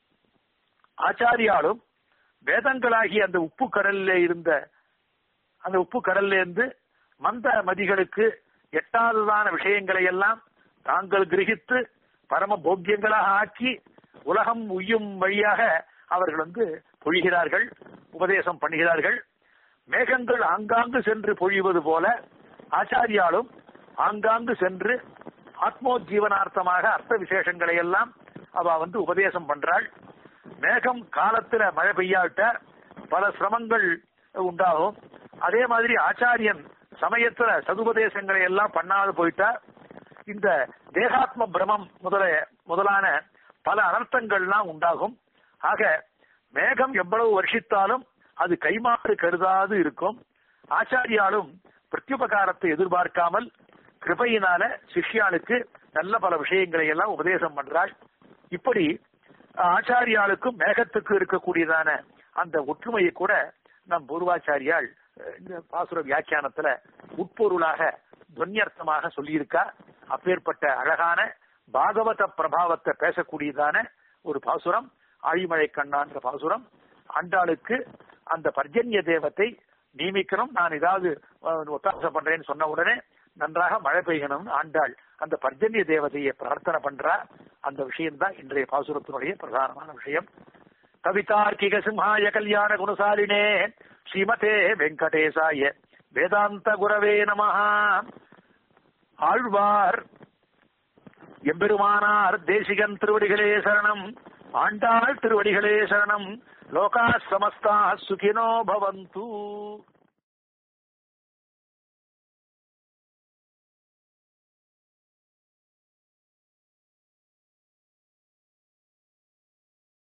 ஆச்சாரியாலும் வேதங்களாகிய அந்த உப்பு கடல்ல இருந்த அந்த உப்பு கடல்ல இருந்து மந்த மதிகளுக்கு எட்டாததான விஷயங்களை எல்லாம் தாங்கள் கிரகித்து பரம போக்கியங்களாக ஆக்கி உலகம் உய்யும் வழியாக அவர்கள் வந்து பொழிகிறார்கள் உபதேசம் பண்ணுகிறார்கள் மேகங்கள் ஆங்காங்கு சென்று பொழிவது போல ஆச்சாரியாலும் ஆங்காங்கு சென்று ஆத்மோஜீவனார்த்தமாக அர்த்த விசேஷங்களை எல்லாம் அவ வந்து உபதேசம் பண்றாள் மேகம் காலத்துல மழை பெய்யாவிட்ட பல சிரமங்கள் உண்டாகும் அதே மாதிரி ஆச்சாரியன் சமயத்துல சதுபதேசங்களை எல்லாம் பண்ணாது போயிட்டா இந்த தேகாத்ம பிரமம் முதல முதலான பல அனர்த்தங்கள்லாம் உண்டாகும் ஆக மேகம் எவ்வளவு வருஷித்தாலும் அது கைமாறு கருதாது இருக்கும் ஆச்சாரியாலும் பிரத்யுபகாரத்தை எதிர்பார்க்காமல் கிருபையினால சிஷ்யாளுக்கு நல்ல பல விஷயங்களை எல்லாம் உபதேசம் பண்றாள் இப்படி ஆச்சாரியாளுக்கும் மேகத்துக்கு இருக்கக்கூடியதான அந்த ஒற்றுமையை கூட நம் பூர்வாச்சாரியால் அஹ், இந்த பாசுர வியாக்கியானத்துல உட்பொருளாக துவன்யர்த்தமாக சொல்லியிருக்கா அப்பேற்பட்ட அழகான பாகவத பிரபாவத்தை பேசக்கூடியதான ஒரு பாசுரம் ஆழிமழை கண்ணான்ற பாசுரம் ஆண்டாளுக்கு அந்த பர்ஜன்ய தேவத்தை நியமிக்கணும் நான் ஏதாவது அஹ், ஒத்தாசை பண்றேன்னு சொன்ன உடனே நன்றாக மழை பெய்யணும்னு ஆண்டாள் அந்த பர்ஜன்ய தேவதையை பிரார்த்தனை பண்றா அந்த விஷயம்தான் இன்றைய பாசுரத்தினுடைய பிரதானமான விஷயம் கவிதார்க்கிக சிம்ஹாய கல்யாண குணசாலினே ஸ்ரீமதே வெங்கடேசாய வேதாந்த குரவே நமஹா ஆழ்வார் எம்பெருமானார் தேசிகன் திருவடிகளே சரணம் ஆண்டாள் திருவடிகளே சரணம் லோகா சமஸ்தா சுகினோ பவந்து